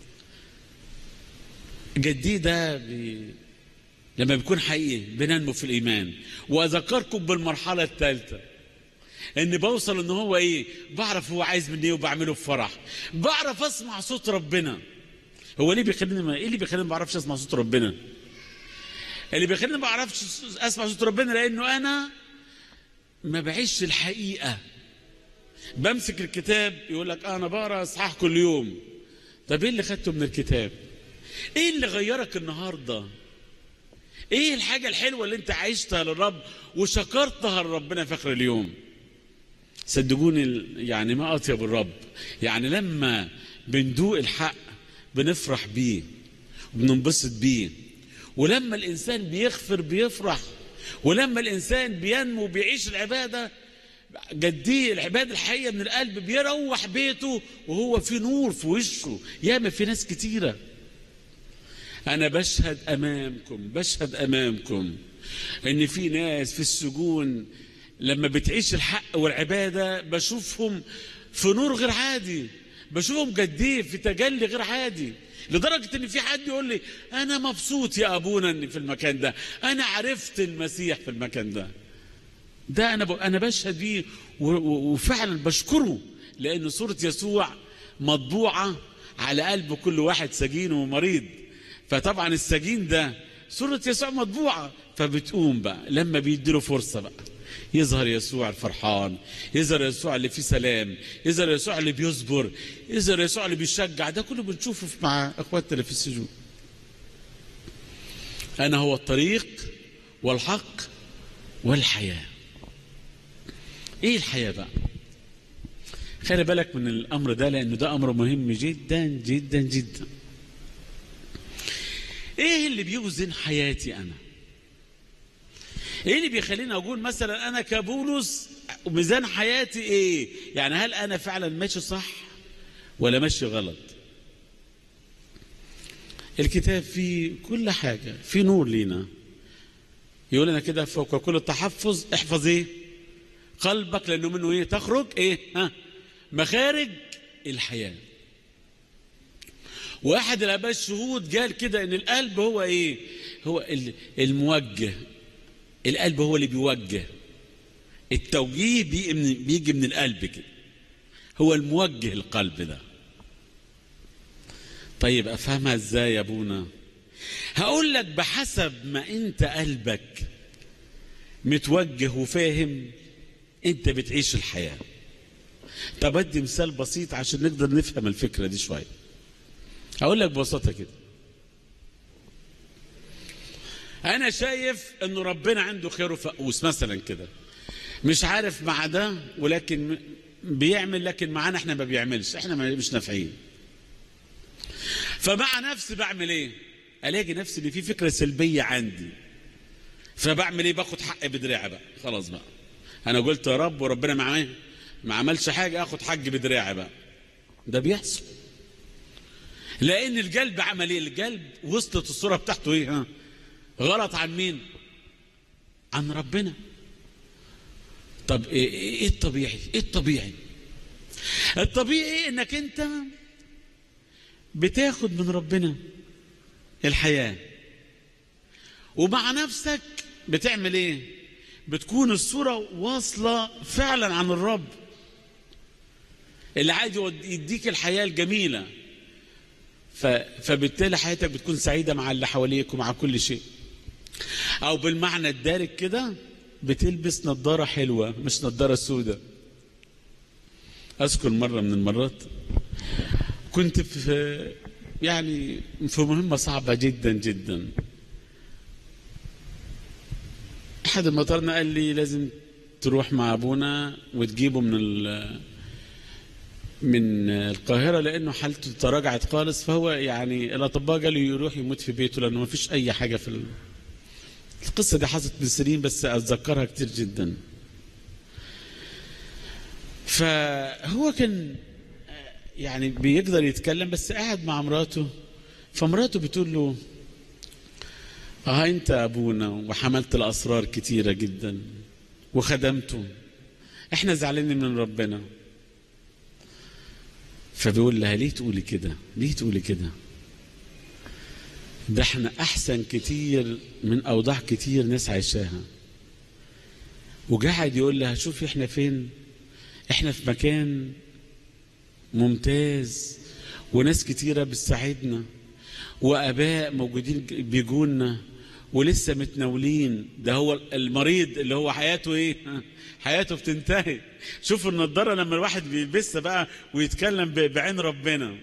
جدي ده بي... لما بيكون حقيقي بننمو في الإيمان وأذكركم بالمرحلة الثالثة ان بوصل ان هو ايه بعرف هو عايز مني ايه وبعمله بفرح بعرف اسمع صوت ربنا هو ليه بيخليني ما ايه اللي بيخليني ما بعرفش اسمع صوت ربنا اللي بيخليني ما بعرفش اسمع صوت ربنا لانه انا ما بعيش الحقيقه بمسك الكتاب يقول لك انا بقرا اصحاح كل يوم طب ايه اللي خدته من الكتاب ايه اللي غيرك النهارده ايه الحاجه الحلوه اللي انت عشتها للرب وشكرتها لربنا في اخر اليوم صدقوني ال- يعني ما اطيب الرب يعني لما بندوق الحق بنفرح بيه وبننبسط بيه ولما الانسان بيغفر بيفرح ولما الانسان بينمو بيعيش العباده جديه العباده الحقيقيه من القلب بيروح بيته وهو في نور في وشه ياما في ناس كتيره أنا بشهد أمامكم بشهد أمامكم إن في ناس في السجون لما بتعيش الحق والعبادة بشوفهم في نور غير عادي بشوفهم جديه في تجلي غير عادي لدرجة إن في حد يقول لي أنا مبسوط يا أبونا إني في المكان ده أنا عرفت المسيح في المكان ده ده أنا ب... أنا بشهد بيه و... و... وفعلا بشكره لأن صورة يسوع مطبوعة على قلب كل واحد سجين ومريض فطبعا السجين ده صورة يسوع مطبوعة فبتقوم بقى لما بيديله فرصة بقى يظهر يسوع الفرحان يظهر يسوع اللي فيه سلام يظهر يسوع اللي بيصبر يظهر يسوع اللي بيشجع ده كله بنشوفه في- مع اخواتنا اللي في السجون انا هو الطريق والحق والحياه ايه الحياه بقى خلي بالك من الامر ده لانه ده امر مهم جدا جدا جدا ايه اللي بيوزن حياتي انا ايه اللي بيخليني اقول مثلا انا كبولس ميزان حياتي ايه يعني هل انا فعلا ماشي صح ولا ماشي غلط الكتاب فيه كل حاجة فيه نور لينا يقول لنا كده فوق كل التحفظ احفظ ايه قلبك لانه منه ايه تخرج ايه ها مخارج الحياه واحد الاباء الشهود قال كده ان القلب هو ايه هو ال- الموجه القلب هو اللي بيوجه التوجيه بيجي من, بيجي من القلب كده هو الموجه القلب ده طيب افهمها ازاي يا ابونا هقول لك بحسب ما انت قلبك متوجه وفاهم انت بتعيش الحياه طب ادي مثال بسيط عشان نقدر نفهم الفكره دي شويه هقول لك ببساطه كده انا شايف ان ربنا عنده خير وفقوس مثلا كده مش عارف مع ده ولكن بيعمل لكن معانا احنا ما بيعملش احنا ما- مش نافعين فمع نفسي بعمل ايه الاقي نفسي ان في فكره سلبيه عندي فبعمل ايه باخد حقي بدراعي بقى خلاص بقى انا قلت يا رب وربنا معايا ما عملش حاجه اخد حقي بدراعي بقى ده بيحصل لان القلب عمل ايه القلب وصلت الصوره بتاعته ايه ها غلط عن مين عن ربنا طب ايه ايه الطبيعي ايه الطبيعي الطبيعي انك انت بتاخد من ربنا الحياه ومع نفسك بتعمل ايه بتكون الصوره واصله فعلا عن الرب اللي عايز يود- يديك الحياه الجميله ف... فبالتالي حياتك بتكون سعيده مع اللي حواليك ومع كل شيء او بالمعنى الدارج كده بتلبس نظاره حلوه مش نظاره سوداء اذكر مره من المرات كنت في يعني في مهمه صعبه جدا جدا احد المطارنا قال لي لازم تروح مع ابونا وتجيبه من ال من القاهره لانه حالته تراجعت خالص فهو يعني الاطباء قالوا يروح يموت في بيته لانه ما فيش اي حاجه في ال... القصه دي حصلت من سنين بس اتذكرها كتير جدا فهو كان يعني بيقدر يتكلم بس قاعد مع مراته فمراته بتقول له اه انت ابونا وحملت الاسرار كتيره جدا وخدمته احنا زعلانين من ربنا فبيقول لها ليه تقولي كده ليه تقولي كده ده احنا احسن كتير من اوضاع كتير ناس عايشاها وقاعد يقول لها شوفي احنا فين احنا في مكان ممتاز وناس كتيرة بتساعدنا واباء موجودين بيجونا ولسه متناولين ده هو المريض اللي هو حياته ايه حياته بتنتهي شوف النضاره لما الواحد بيلبسها بقى ويتكلم ب- بعين ربنا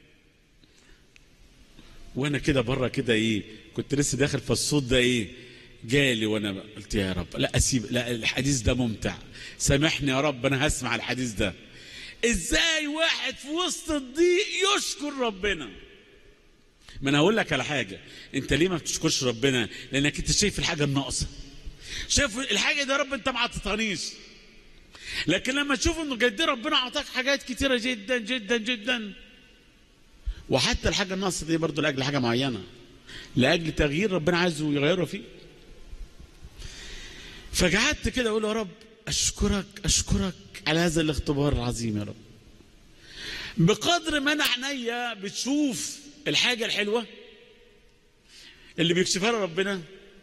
وانا كده بره كده ايه كنت لسه داخل في الصوت ده ايه جالي وانا بقى قلت يا رب لا اسيب لا الحديث ده ممتع سامحني يا رب انا هسمع الحديث ده ازاي واحد في وسط الضيق يشكر ربنا ما انا هقول لك على حاجه انت ليه ما بتشكرش ربنا لانك انت شايف الحاجه الناقصه شايف الحاجه دي يا رب انت ما عطيتهانيش لكن لما تشوف انه قد إيه ربنا اعطاك حاجات كتيره جدا جدا جدا وحتى الحاجه الناقصه دي برضه لاجل حاجه معينه لاجل تغيير ربنا عايزه يغيره فيه فقعدت كده اقول يا رب اشكرك اشكرك على هذا الاختبار العظيم يا رب بقدر ما انا عينيا بتشوف الحاجه الحلوه اللي بيكشفها لي ربنا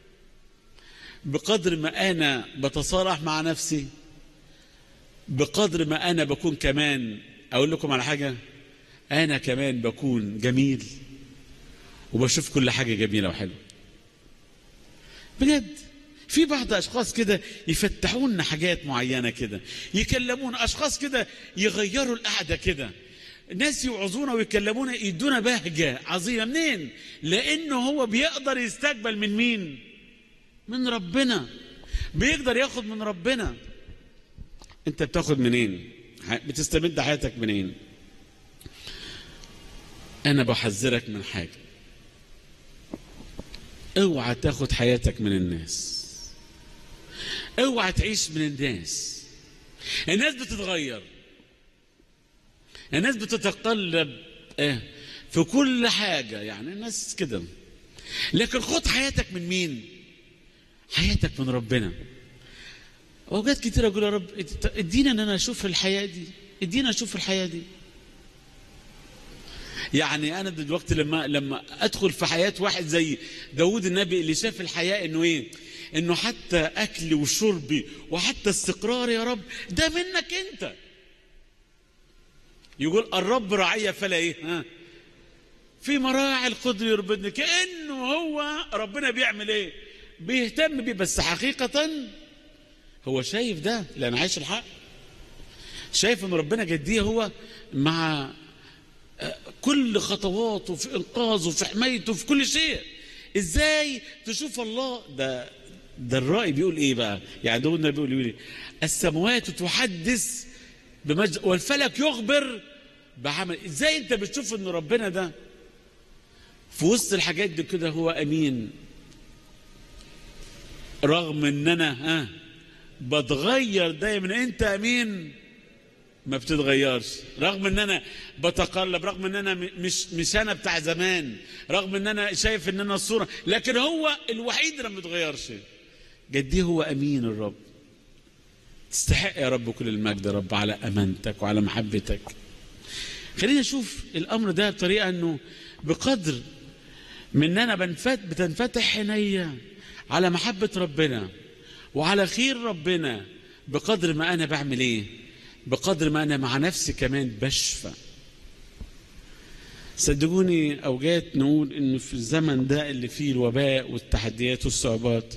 بقدر ما انا بتصالح مع نفسي بقدر ما انا بكون كمان اقول لكم على حاجه انا كمان بكون جميل وبشوف كل حاجه جميله وحلوه بجد في بعض اشخاص كده يفتحوا لنا حاجات معينه كده يكلمونا اشخاص كده يغيروا القعده كده ناس يوعظونا ويكلمونا يدونا بهجه عظيمه منين لانه هو بيقدر يستقبل من مين من ربنا بيقدر ياخد من ربنا انت بتاخد منين بتستمد حياتك منين انا بحذرك من حاجه اوعى تاخد حياتك من الناس اوعى تعيش من الناس الناس بتتغير الناس بتتقلب اه في كل حاجة يعني الناس كده لكن خد حياتك من مين حياتك من ربنا اوقات كتير اقول يا رب ادينا ان انا اشوف الحياة دي ادينا اشوف الحياة دي يعني انا دلوقتي لما لما ادخل في حياه واحد زي داود النبي اللي شاف الحياه انه ايه انه حتى اكلي وشربي وحتى استقرار يا رب ده منك انت يقول الرب رعية فلا ايه ها في مراعي القدر يربطني كانه هو ربنا بيعمل ايه بيهتم بيه بس حقيقه هو شايف ده لان عايش الحق شايف ان ربنا جديه هو مع كل خطواته في انقاذه في حمايته في كل شيء ازاي تشوف الله ده ده الرأي بيقول ايه بقى يعني دولنا بيقول ايه السماوات تحدث بمجد والفلك يخبر بعمل ازاي انت بتشوف ان ربنا ده في وسط الحاجات دي كده هو امين رغم ان انا ها بتغير دايما انت امين ما بتتغيرش رغم ان انا بتقلب رغم ان انا مش مش انا بتاع زمان رغم ان انا شايف ان انا الصوره لكن هو الوحيد اللي ما بيتغيرش جدي هو امين الرب تستحق يا رب كل المجد يا رب على امانتك وعلى محبتك خلينا نشوف الامر ده بطريقه انه بقدر من ان انا بنفت بتنفتح عينيا على محبه ربنا وعلى خير ربنا بقدر ما انا بعمل ايه بقدر ما انا مع نفسي كمان بشفى صدقوني اوجات نقول انه في الزمن ده اللي فيه الوباء والتحديات والصعوبات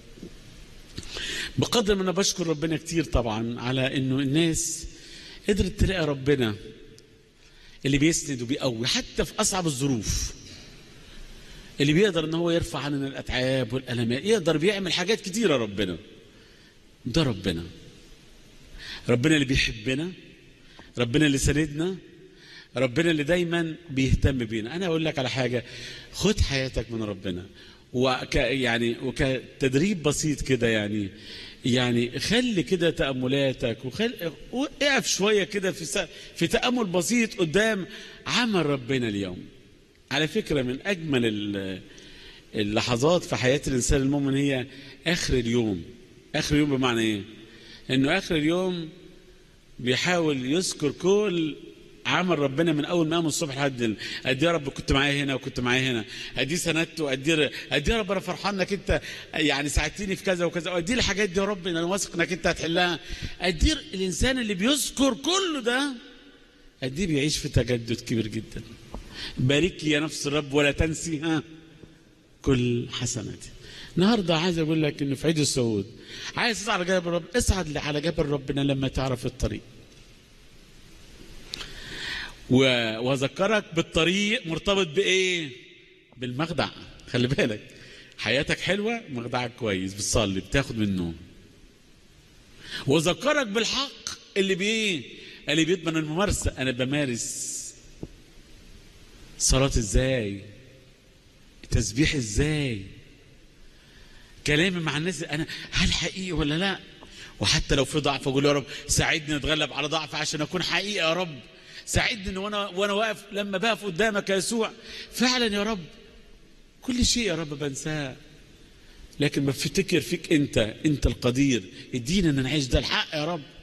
بقدر ما انا بشكر ربنا كتير طبعا على انه الناس قدرت تلاقي ربنا اللي بيسند وبيقوي حتى في اصعب الظروف اللي بيقدر ان هو يرفع عننا الاتعاب والالمات يقدر بيعمل حاجات كتيره ربنا ده ربنا ربنا اللي بيحبنا ربنا اللي سندنا ربنا اللي دايما بيهتم بينا انا اقول لك على حاجه خد حياتك من ربنا وك يعني وكتدريب بسيط كده يعني يعني خلي كده تاملاتك وخل اقف شويه كده في س... في تامل بسيط قدام عمل ربنا اليوم على فكره من اجمل ال... اللحظات في حياة الإنسان المؤمن هي آخر اليوم آخر اليوم بمعنى إيه؟ إنه آخر اليوم بيحاول يذكر كل عمل ربنا من اول ما قام الصبح لحد ال- قد إيه يا رب كنت معايا هنا وكنت معايا هنا قد ايه سندت وقد ايه قد إيه يا رب انا فرحان انك انت يعني ساعدتني في كذا وكذا وقد ايه الحاجات دي يا رب انا واثق انك انت هتحلها قد ايه الانسان اللي بيذكر كل ده قد ايه بيعيش في تجدد كبير جدا بارك لي يا نفس الرب ولا تنسي ها كل حسناتي النهارده عايز اقول لك انه في عيد الصعود عايز تصعد على جبل الرب اصعد على جبل ربنا لما تعرف الطريق و- واذكرك بالطريق مرتبط بايه بالمخدع خلي بالك حياتك حلوه مخدعك كويس بتصلي بتاخد من النوم واذكرك بالحق اللي بايه اللي بيضمن الممارسه انا بمارس صلاه ازاي تسبيح ازاي كلامي مع الناس انا هل حقيقي ولا لا وحتى لو في ضعف اقول يا رب ساعدني اتغلب على ضعف عشان اكون حقيقي يا رب ساعدني ان وانا وانا واقف لما بقف قدامك يا يسوع فعلا يا رب كل شيء يا رب بنساه لكن بفتكر فيك انت انت القدير ادينا ان نعيش ده الحق يا رب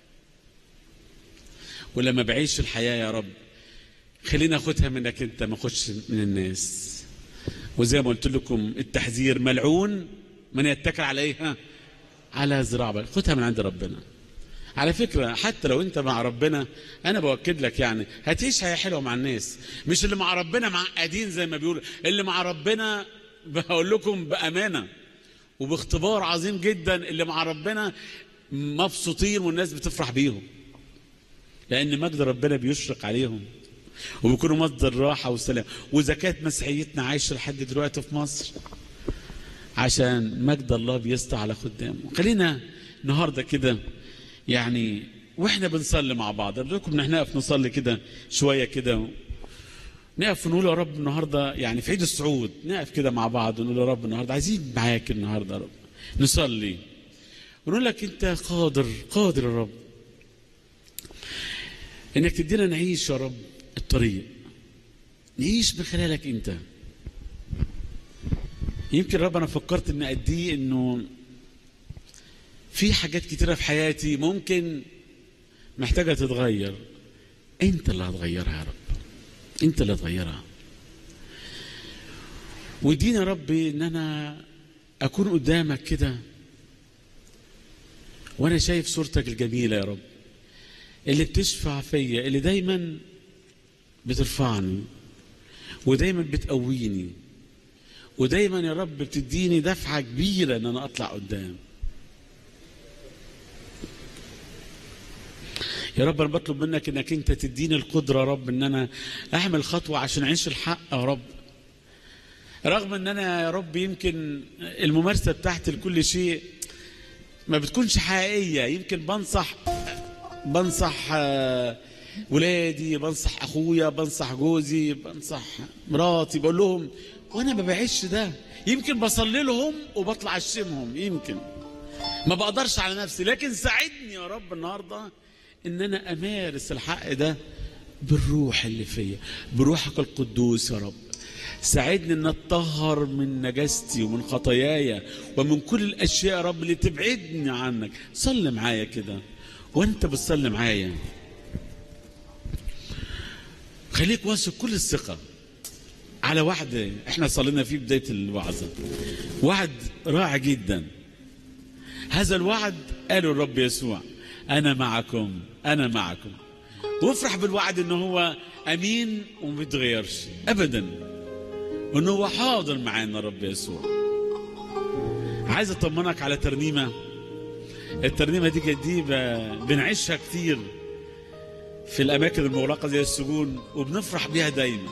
ولما بعيش الحياه يا رب خلينا اخدها منك انت ما اخدش من الناس وزي ما قلت لكم التحذير ملعون من يتكل على ايه ها على ذراع بل خدها من عند ربنا على فكرة حتى لو انت مع ربنا انا بوكد لك يعني هتعيش حياة حلوة مع الناس مش اللي مع ربنا معقدين زي ما بيقولوا اللي مع ربنا بقول لكم بأمانة وباختبار عظيم جدا اللي مع ربنا مبسوطين والناس بتفرح بيهم لأن مجد ربنا بيشرق عليهم وبيكونوا مصدر راحة وسلام وزكاة مسيحيتنا عايشة لحد دلوقتي في مصر عشان مجد الله بيسطع على خدامه خلينا النهارده كده يعني واحنا بنصلي مع بعض أقول لكم احنا نقف نصلي كده شويه كده نقف ونقول يا رب النهارده يعني في عيد الصعود نقف كده مع بعض ونقول يا رب النهارده عايزين معاك النهارده يا رب نصلي ونقول لك انت قادر قادر يا رب انك تدينا نعيش يا رب الطريق نعيش من خلالك انت يمكن رب انا فكرت ان قد ايه انه في حاجات كتيره في حياتي ممكن محتاجه تتغير انت اللي هتغيرها يا رب انت اللي هتغيرها واديني يا رب ان انا اكون قدامك كده وانا شايف صورتك الجميله يا رب اللي بتشفع فيا اللي دايما بترفعني ودايما بتقويني ودايما يا رب بتديني دفعه كبيره ان انا اطلع قدام يا رب انا بطلب منك انك انت تديني القدره يا رب ان انا اعمل خطوه عشان اعيش الحق يا رب رغم ان انا يا رب يمكن الممارسه بتاعتي لكل شيء ما بتكونش حقيقيه يمكن بنصح بنصح آه، ولادي بنصح اخويا بنصح جوزي بنصح مراتي بقول لهم وانا ما بعيش ده يمكن بصلي لهم وبطلع اشتمهم يمكن ما بقدرش على نفسي لكن ساعدني يا رب النهارده ان انا امارس الحق ده بالروح اللي فيا بروحك القدوس يا رب ساعدني ان اتطهر من نجاستي ومن خطاياي ومن كل الاشياء يا رب اللي تبعدني عنك صلي معايا كده وانت بتصلي معايا خليك واثق كل الثقه على وعد احنا صلينا فيه بدايه الوعظه وعد رائع جدا هذا الوعد قاله الرب يسوع انا معكم انا معكم وافرح بالوعد ان هو امين وما بيتغيرش ابدا وان هو حاضر معانا الرب يسوع عايز اطمنك على ترنيمه الترنيمه دي دي ب- بنعيشها كتير في الاماكن المغلقه زي السجون وبنفرح بيها دايما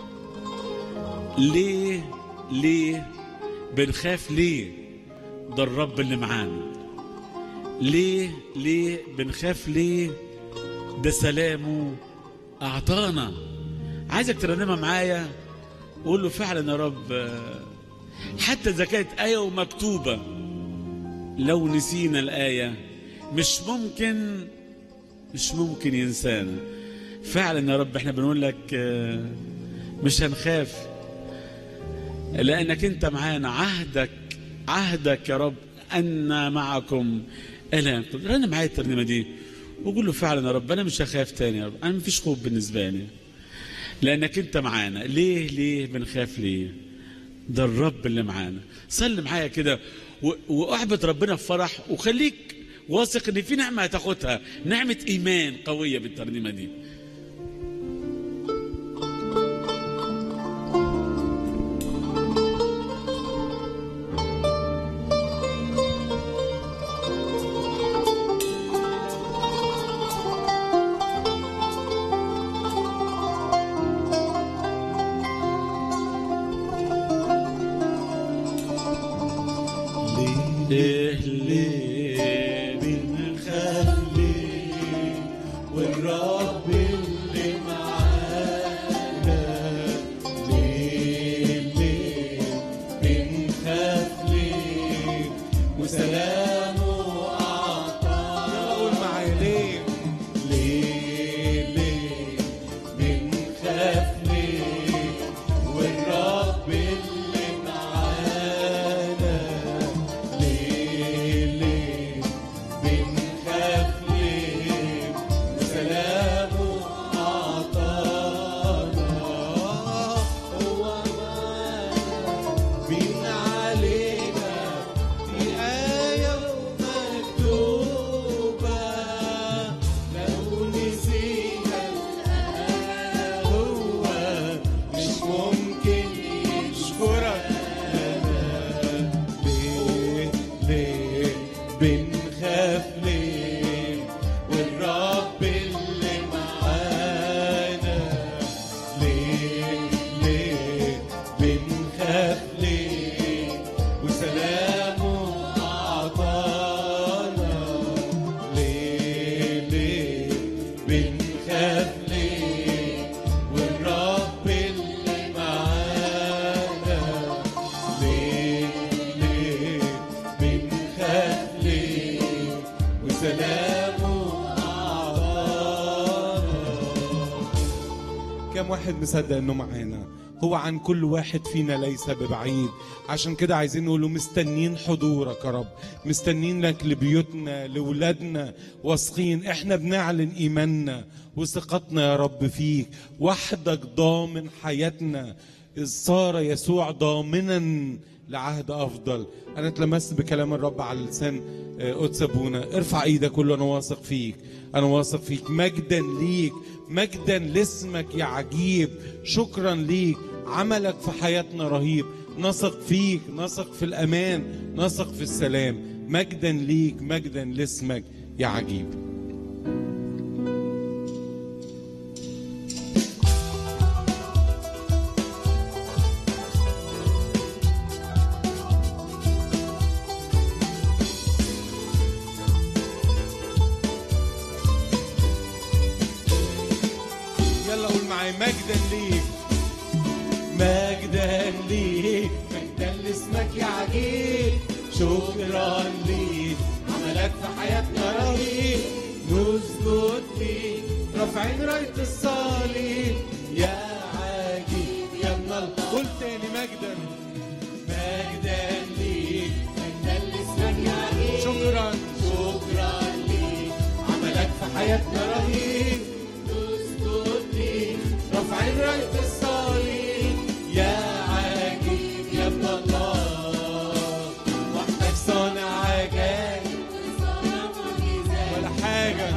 ليه ليه بنخاف ليه ده الرب اللي معانا ليه ليه بنخاف ليه ده سلامه اعطانا عايزك ترنمها معايا وقول له فعلا يا رب آه، حتى اذا كانت ايه ومكتوبه لو نسينا الايه مش ممكن مش ممكن ينسانا فعلا يا رب احنا بنقول لك آه، مش هنخاف لانك انت معانا عهدك عهدك يا رب ان معكم الى أن تنقضي. انا معايا الترنيمه دي وقول له فعلا يا رب انا مش هخاف تاني يا رب انا مفيش خوف بالنسبه لي لانك انت معانا ليه ليه بنخاف ليه ده الرب اللي معانا صلي معايا كده و- واعبد ربنا في فرح وخليك واثق ان في نعمه هتاخدها نعمه ايمان قويه بالترنيمه دي ليه ليه بنخاف ليه والرب اللي معانا ليه ليه بنخاف ليه وسلامه أعطانا قول معايا ليه ليه ليه بنخاف ليه والرب اللي معانا ليه ليه بنخاف ليه وسلامه أعطانا هو معانا بين علينا في آية مكتوبة لو نسينا الآن هو مش ممكن يشكرك ليه ليه بنخاف ليه والرب اللي معانا ليه ليه بنخاف ليه وسلامه أعطانا ليه ليه بنخاف ليه والرب اللي معانا ليه ليه بنخاف ليه وسلامه أعطانا كم واحد مصدق انه معانا هو عن كل واحد فينا ليس ببعيد عشان كده عايزين نقوله مستنين حضورك يا رب مستنين لك لبيوتنا لولادنا واثقين احنا بنعلن ايماننا وثقتنا يا رب فيك وحدك ضامن حياتنا إذ صار يسوع ضامنا لعهد افضل انا اتلمست بكلام الرب على لسان آه، قدس ابونا ارفع ايدك قول له انا واثق فيك انا واثق فيك مجدا ليك مجدا لاسمك يا عجيب شكرا ليك عملك في حياتنا رهيب نثق فيك نثق في الامان نثق في السلام مجدا ليك مجدا لاسمك يا عجيب يلا قول معايا مجدا ليك مجدا ليك مجدا لاسمك يا عجيب شكرا ليك عملك في حياتنا رهيب نسجد ليك رافعين راية الصليب يا عجيب يا ابن الله قول تاني مجدا مجدا ليك مجدا لاسمك يا عجيب شكرا شكرا ليك عملك في حياتنا رهيب نسجد ليك رافعين راية الصليب يا عجيب يا ابن الله وحدك صانع عجائب ولا حاجة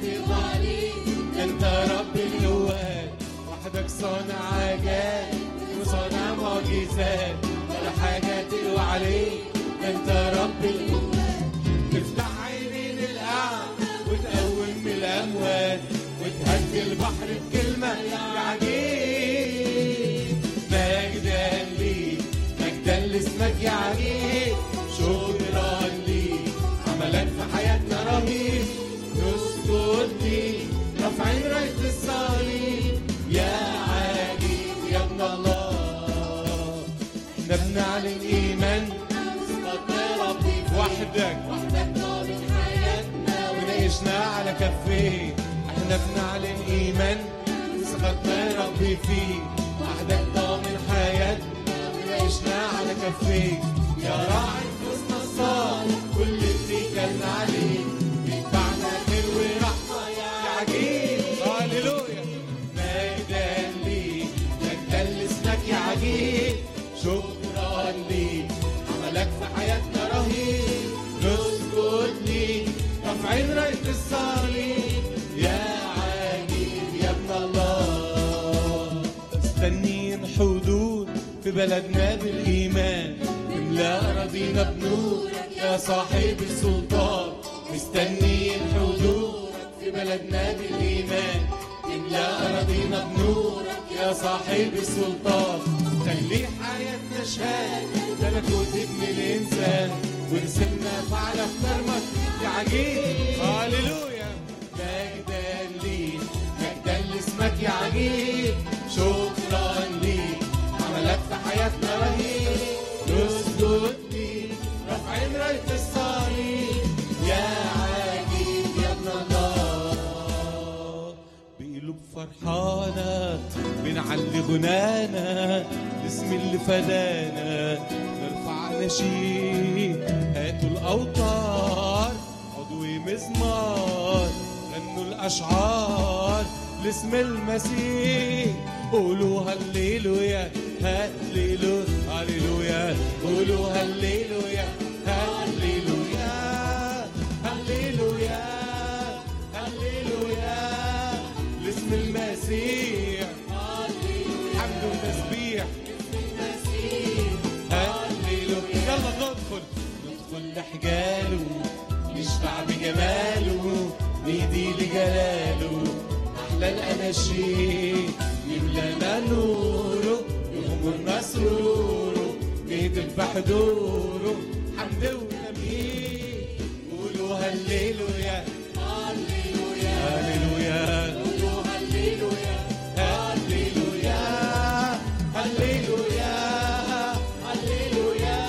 انت رب الجواد وحدك صانع عجائب وصانع معجزات ولا حاجة تقوى عليك انت رب الجواد تفتح عينين الأعمى وتقوم من الأموات وتهدي البحر بكلمة يا عجيب مجدا ليك مجدا لاسمك يا عجيب شكرا ليك عملك في حياتنا رهيب نسجد ليك رافعين راية الصليب يا عجيب يا ابن الله احنا بنعلن ايمان وحدك ونعيشنا على كفيه احنا بنعلن ايمان ثقتنا يا ربي فيك وحدك ضامن حياتنا عشنا على كفيك يا راعي نفوسنا الصالح كل اللي كان عليك بيتبعنا خير ورحمة يا عجيب هللويا مجدا ليك مجدا لاسمك يا عجيب شكرا ليك عملك في حياتنا رهيب نسجد ليك رافعين راية الصليب يا عجيب يا ابن الله مستنيين حضور في بلدنا بالإيمان املا أراضينا بنورك يا صاحب السلطان مستنيين حضورك في بلدنا بالإيمان املا أراضينا بنورك يا صاحب السلطان خلي حياتنا شهادة ملكوت ابن الإنسان ورسلنا فعل أفكارك يا عجيب هللويا مجدا ليك مجدا لاسمك يا عجيب شكرا ليك عملك في حياتنا رهيب نسجد ليك رافعين راية الصليب يا عجيب يا ابن الله بقلوب فرحانة بنعلي غنانا الاسم اللي فدانا نرفع نشيد هاتوا الأوتار عضو مزمار غنوا الأشعار لاسم المسيح قولوا هللويا هللويا هللويا قولوا هللويا هللويا هللويا هللويا لاسم المسيح حمد وتسبيح هللويا يلا ندخل ندخل لحجاله نشبع بجماله نهدي لجلاله احلى الاناشيد يملانا نوره يغمرنا سروره نهتف بحضوره حمد وتمجيد قولوا هللويا هللويا هللويا قولوا هللويا هللويا هللويا هللويا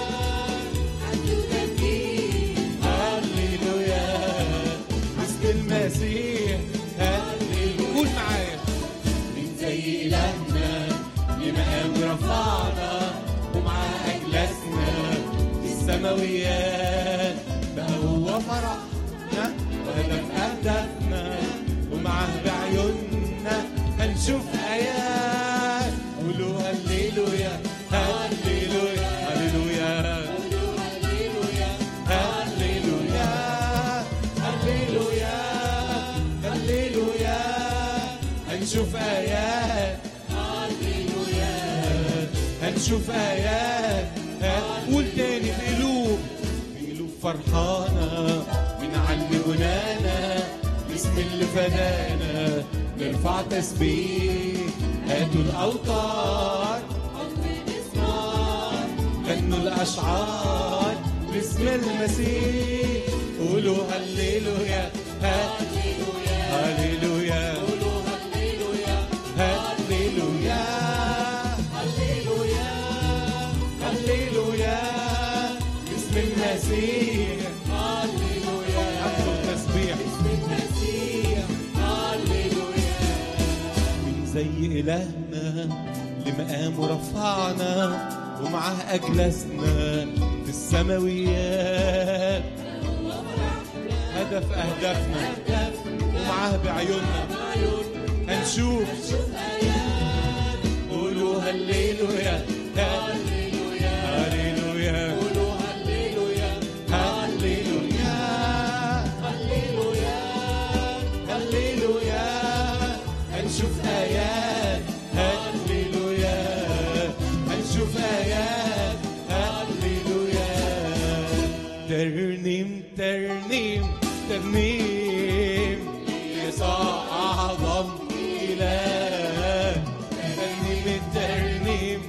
هللويا باسم المسيح هللويا قول معايا مين زي إلهنا لمقام رفعنا ومعاه أجلسنا في السماويات بقى هو فرحنا وهدف أهدافنا ومعاه بعيوننا هنشوف آيات قولوا هللويا هللويا هللويا هللويا هللويا هللويا هنشوف آيات هللويا هنشوف آيات قول تاني بقلوب بقلوب فرحانة بنعلي غنانا باسم اللي فدانا نرفع تسبيح هاتوا الأوتار غنوا الأشعار باسم المسيح قولوا هللويا هللويا هللويا قولوا هللويا هللويا هللويا هللويا باسم المسيح هللويا حمد التسبيح باسم المسيح هللويا من زي إلهنا لمقامه رفعنا ومعاه أجلسنا في السماويات هدف أهدافنا ومعاه بعيوننا هنشوف قولوا هللويا هللويا هللويا قولوا هللويا هللويا هللويا هللويا هنشوف آيات هللويا هنشوف آيات هللويا ترنيم ترنيم ترنيم يسوع أعظم إله ترنيم ترنيم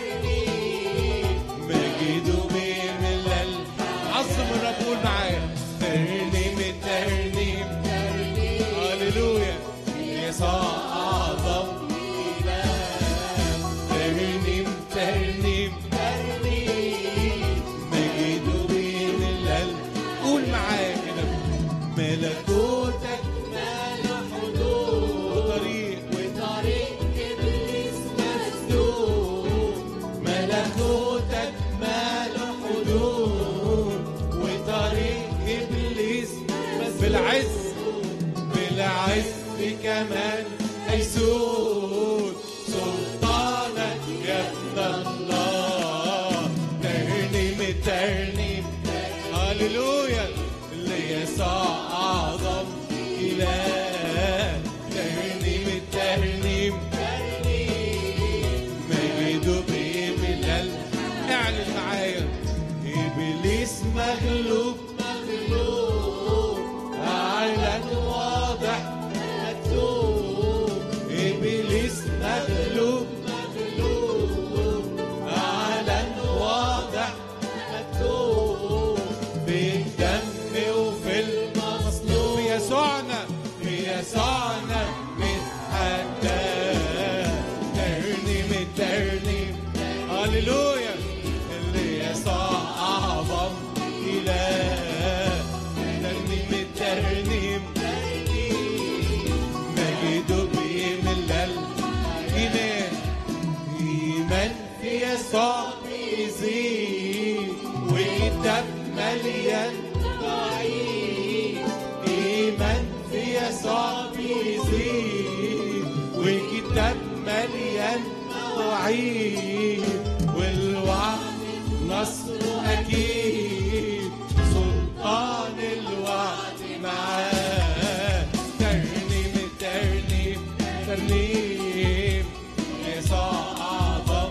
مجده بيملى الحياة عظم الرب قول معايا ترنيم ترنيم هللويا يسوع أعظم إله ترنيم ترنيم مجده بيملى الحياة قول معايا كده ملكوتك مال الترنيم هللويا ليسوع أعظم إله ترنيم الترنيم مجده بملل اعلن معايا إبليس مغلوب مغلوب أعلن واضح مكتوب إبليس مغلوب مغلوب أعلن واضح مكتوب في الدم وفي المصلوب يسوعنا في يسوعنا متحدى ترنيم الترنيم هللويا اللي يسوع أعظم إله ترنيم الترنيم مجده بيمل الإيمان إيمان في يسوع بيزيد والكتاب مليان وعيد إيمان في يسوع بيزيد والكتاب مليان مواعيد والوعد نصره أكيد سلطان الوعد معاه ترنيم ترنيم ترنيم يسوع أعظم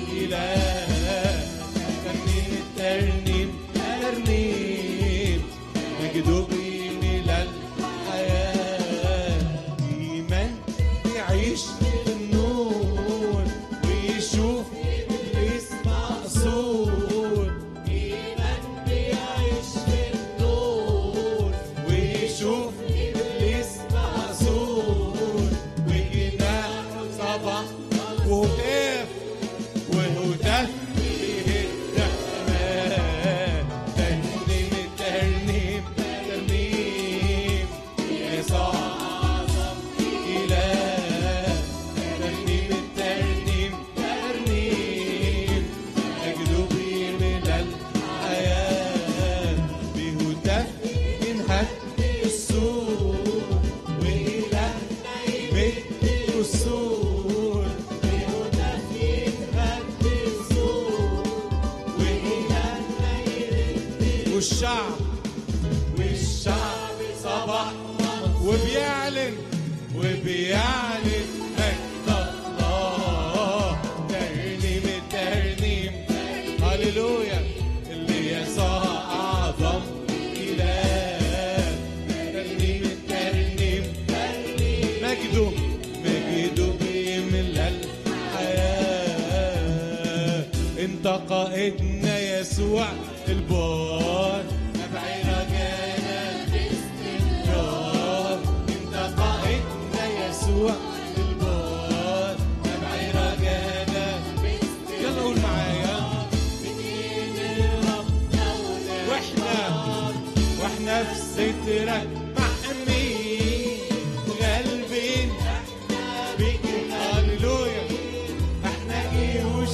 إله ترنيم ترنيم ترنيم مجده بيملى الحياة إيمان يعيش في النور ويشوف إبليس مقصور إيمان بيعيش في النور ويشوف إبليس مقصور وجناحه صبح وهتاف وهتاف بيهد حماه ترنيم ترنيم ترنيم يسوع أعظم إله ترنيم ترنيم ترنيم مجده بيملى الحياة بهتاف ينهد السور وإلهنا يمد السور بهتاف ينهد السور وإلهنا يرد والشعب والشعب صبح وبيعلن وبيعلن مجد الله ترنيم الترنيم هللويا اللي يسوع أعظم إله ترنيم الترنيم مجده مجده بيملى الحياة انت قائدنا يسوع البار نبعي رجانا باستمرار انت قائدنا يسوع البار نبعي رجانا يلا قول معايا واحنا واحنا في سترك محمين غالبين بيك هللويا احنا جيوش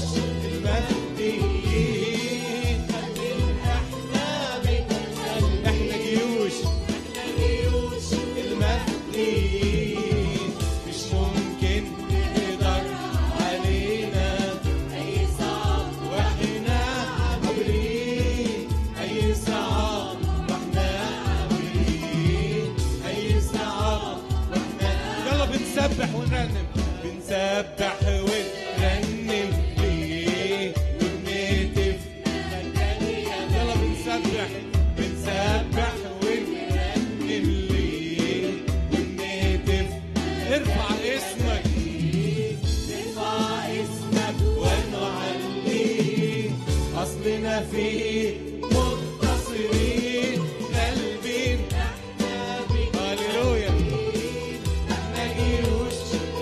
المهديين احنا بيك احنا جيوش احنا جيوش المهديين مش ممكن تقدر علينا اي صعب واحنا عابرين اي صعب واحنا عابرين اي صعب واحنا يلا بنسبح ونرنم بنسبح ونرنم ليه ونهتف يلا بنسبح بنسبح ونرنم ليه ونهتف ارفع اسمك ارفع اسمك ونعليه اصلنا فيه متصلين قلبين هللويا احنا جيوش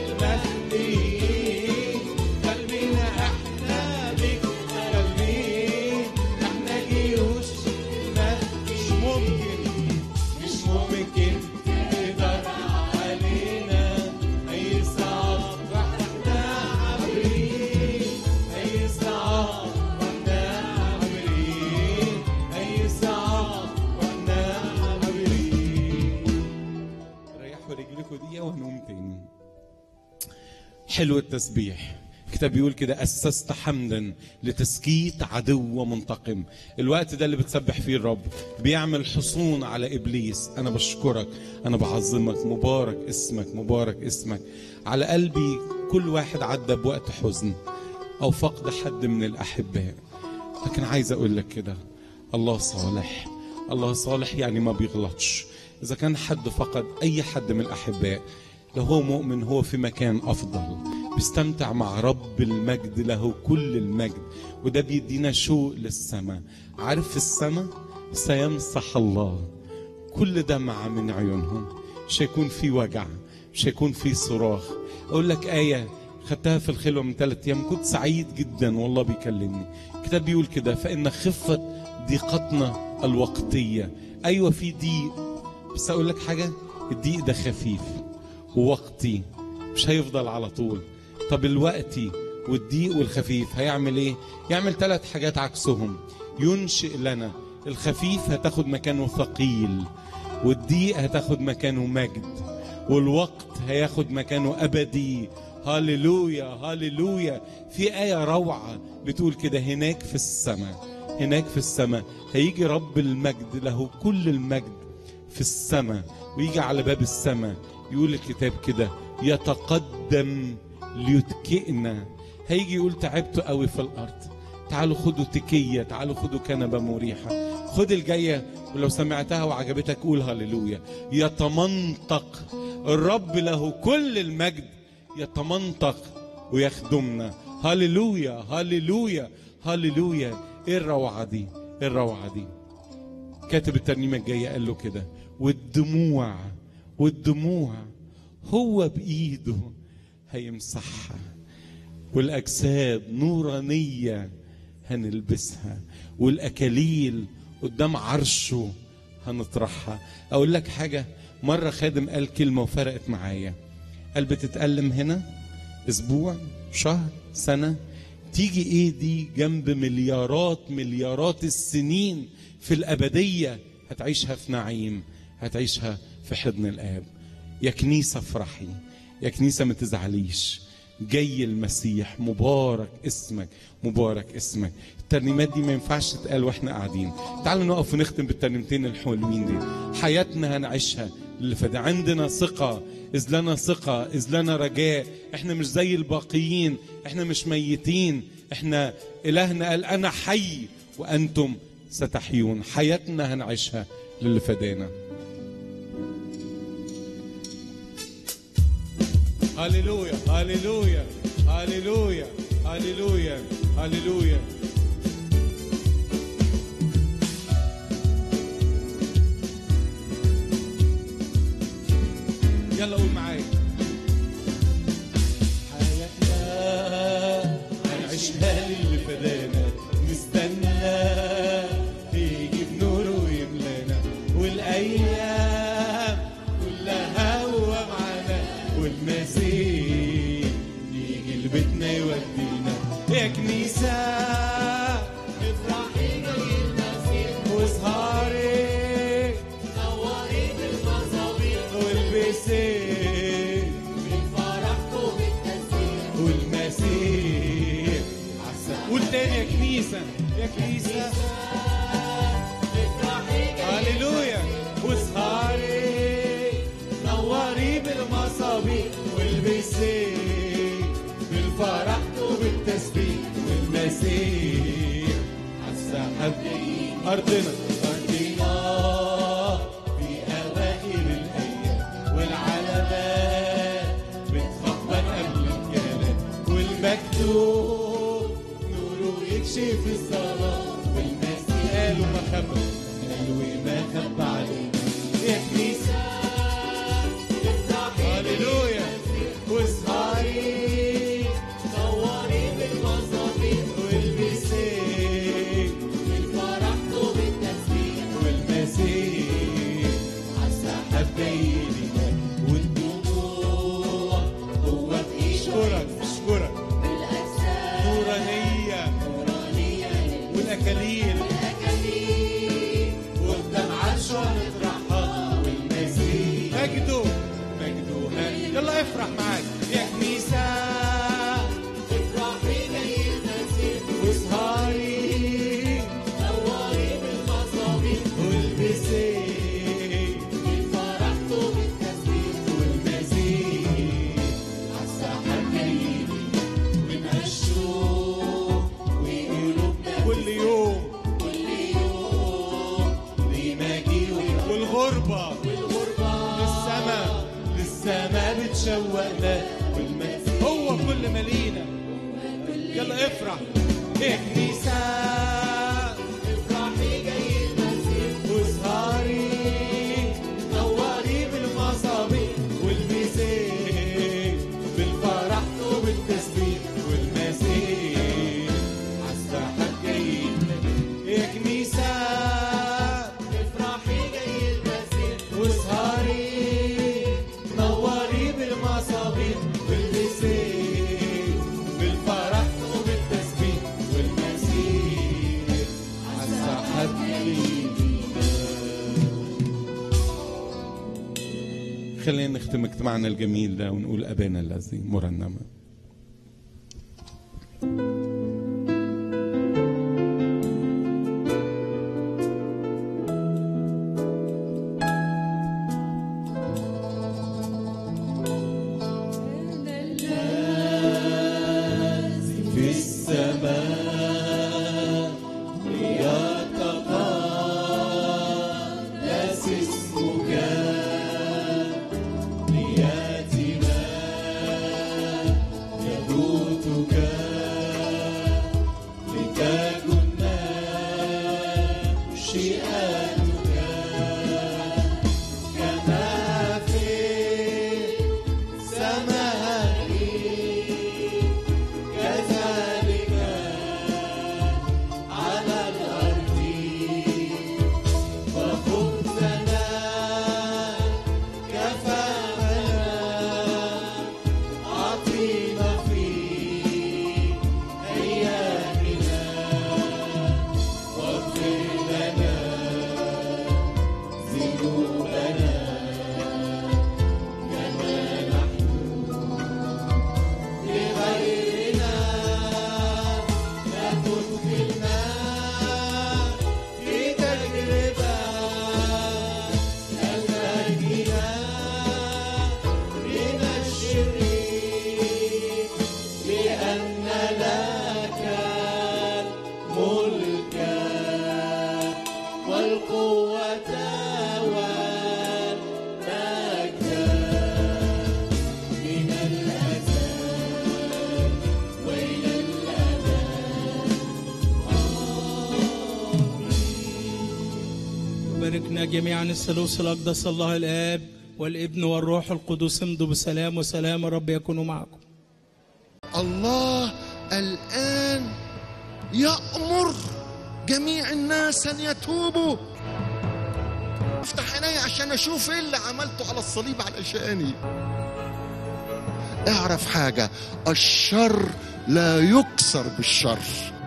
مهديين قلبنا احنا بك قلبين احنا جيوش مش ممكن مش ممكن تقدر علينا اي صعب واحنا عابرين اي صعب واحنا عابرين اي صعب واحنا عابرين ريحوا رجلكم دقيقة وهنقوم تاني حلو التسبيح الكتاب بيقول كده أسست حمدا لتسكيت عدو منتقم الوقت ده اللي بتسبح فيه الرب بيعمل حصون على إبليس أنا بشكرك أنا بعظمك مبارك اسمك مبارك اسمك على قلبي كل واحد عدى بوقت حزن أو فقد حد من الأحباء لكن عايز أقول لك كده الله صالح الله صالح يعني ما بيغلطش إذا كان حد فقد أي حد من الأحباء لو هو مؤمن هو في مكان أفضل بيستمتع مع رب المجد له كل المجد وده بيدينا شوق للسماء عارف في السماء سيمسح الله كل دمعة من عيونهم مش هيكون في وجع مش هيكون في صراخ أقول لك آية خدتها في الخلوة من ثلاثة أيام كنت سعيد جدا والله بيكلمني الكتاب بيقول كده فإن خفة ضيقتنا الوقتية أيوة في ضيق بس أقول لك حاجة الضيق ده خفيف ووقتي مش هيفضل على طول طب الوقتي والضيق والخفيف هيعمل ايه يعمل ثلاث حاجات عكسهم ينشئ لنا الخفيف هتاخد مكانه ثقيل والضيق هتاخد مكانه مجد والوقت هياخد مكانه ابدي هاليلويا هاليلويا في آية روعة بتقول كده هناك في السماء هناك في السماء هيجي رب المجد له كل المجد في السماء ويجي على باب السماء يقول الكتاب كده يتقدم ليتكئنا هيجي يقول تعبت قوي في الارض تعالوا خدوا تكية تعالوا خدوا كنبة مريحة خد الجاية ولو سمعتها وعجبتك قول هللويا يتمنطق الرب له كل المجد يتمنطق ويخدمنا هللويا هللويا هللويا ايه الروعة دي ايه الروعة دي كاتب الترنيمة الجاية قال له كده والدموع والدموع هو بإيده هيمسحها والأجساد نورانية هنلبسها والأكاليل قدام عرشه هنطرحها أقول لك حاجة مرة خادم قال كلمة وفرقت معايا قال بتتألم هنا أسبوع شهر سنة تيجي ايه دي جنب مليارات مليارات السنين في الأبدية هتعيشها في نعيم هتعيشها في حضن الآب يا كنيسة افرحي يا كنيسة ما تزعليش جاي المسيح مبارك اسمك مبارك اسمك الترنيمات دي ما ينفعش تتقال واحنا قاعدين تعالوا نقف ونختم بالترنيمتين الحلوين دي حياتنا هنعيشها اللي فده عندنا ثقة إذ لنا ثقة إذ لنا رجاء إحنا مش زي الباقيين إحنا مش ميتين إحنا إلهنا قال أنا حي وأنتم ستحيون حياتنا هنعيشها للي فدانا هللويا هللويا هللويا هللويا هللويا يلا قول معايا حياتنا هنعيشها للي فدانا نستنى يجي بنوره ويملانا والايام كلها هو معانا والمسيح يجي لبيتنا يودينا يا كنيسة افرحي جاي المسيح واسهري نوري بالمصابيح والبسي بالفرح وبالتسبيح والمسيح عسى قول تاني يا كنيسة يا كنيسة هللويا واسهري نوري بالمصابيح والبسي بالفرح وبالتسبيح والمسيح عالسحاب أرضنا أرضنا في أواخر الأيام والعلامات بتخبط قبل الكلام والمكتوب نوره يكشف الظلام والمسيح قالوا ما خبى قالوا ما خبى علينا يا كنيسة هللويا واسهري نوري بالمصابيح والبسي بالفرح وبالتسبيح والمسيح عالسحاب بيننا والدموع هو بإيده اشكرك اشكرك نورانية والأكاليل والغربة والغربة للسما للسما بتشوقنا والمجد هو كل مالينا يلا افرح يا كنيسة افرحي جاي المسيح واسهري نوري بالمصابيح والمسيح بالفرح وبالتسبيح والمسيح عالساحة جاي يا كنيسة افرحي جاي المسيح واسهري نوري بالمصابيح والمسيح بالفرح وبالتسبيح والمسيح عالساحة جاي خلينا نختم اجتماعنا الجميل ده ونقول أبانا الذي مرنما في السماء ليتقدس اسمك لياتنا يدوتك لتكن شئاتك كما في السماء كذلك على الأرض وخبزنا كفافنا أعطينا في أيامنا واغفر لنا ذنوبنا كما نحن لغيرنا لا تدخلنا في تجربة بل نجنا من الشرير لأن لك الملك والقوة والمجد من الأزل وإلى الأبد باركنا جميعا الثالوث الأقدس الله الآب والابن والروح القدس امضوا بسلام وسلام الرب يكون معكم الله الآن يأمر جميع الناس أن يتوبوا افتح عيني عشان أشوف إيه اللي عملته على الصليب علشاني اعرف حاجة الشر لا يكسر بالشر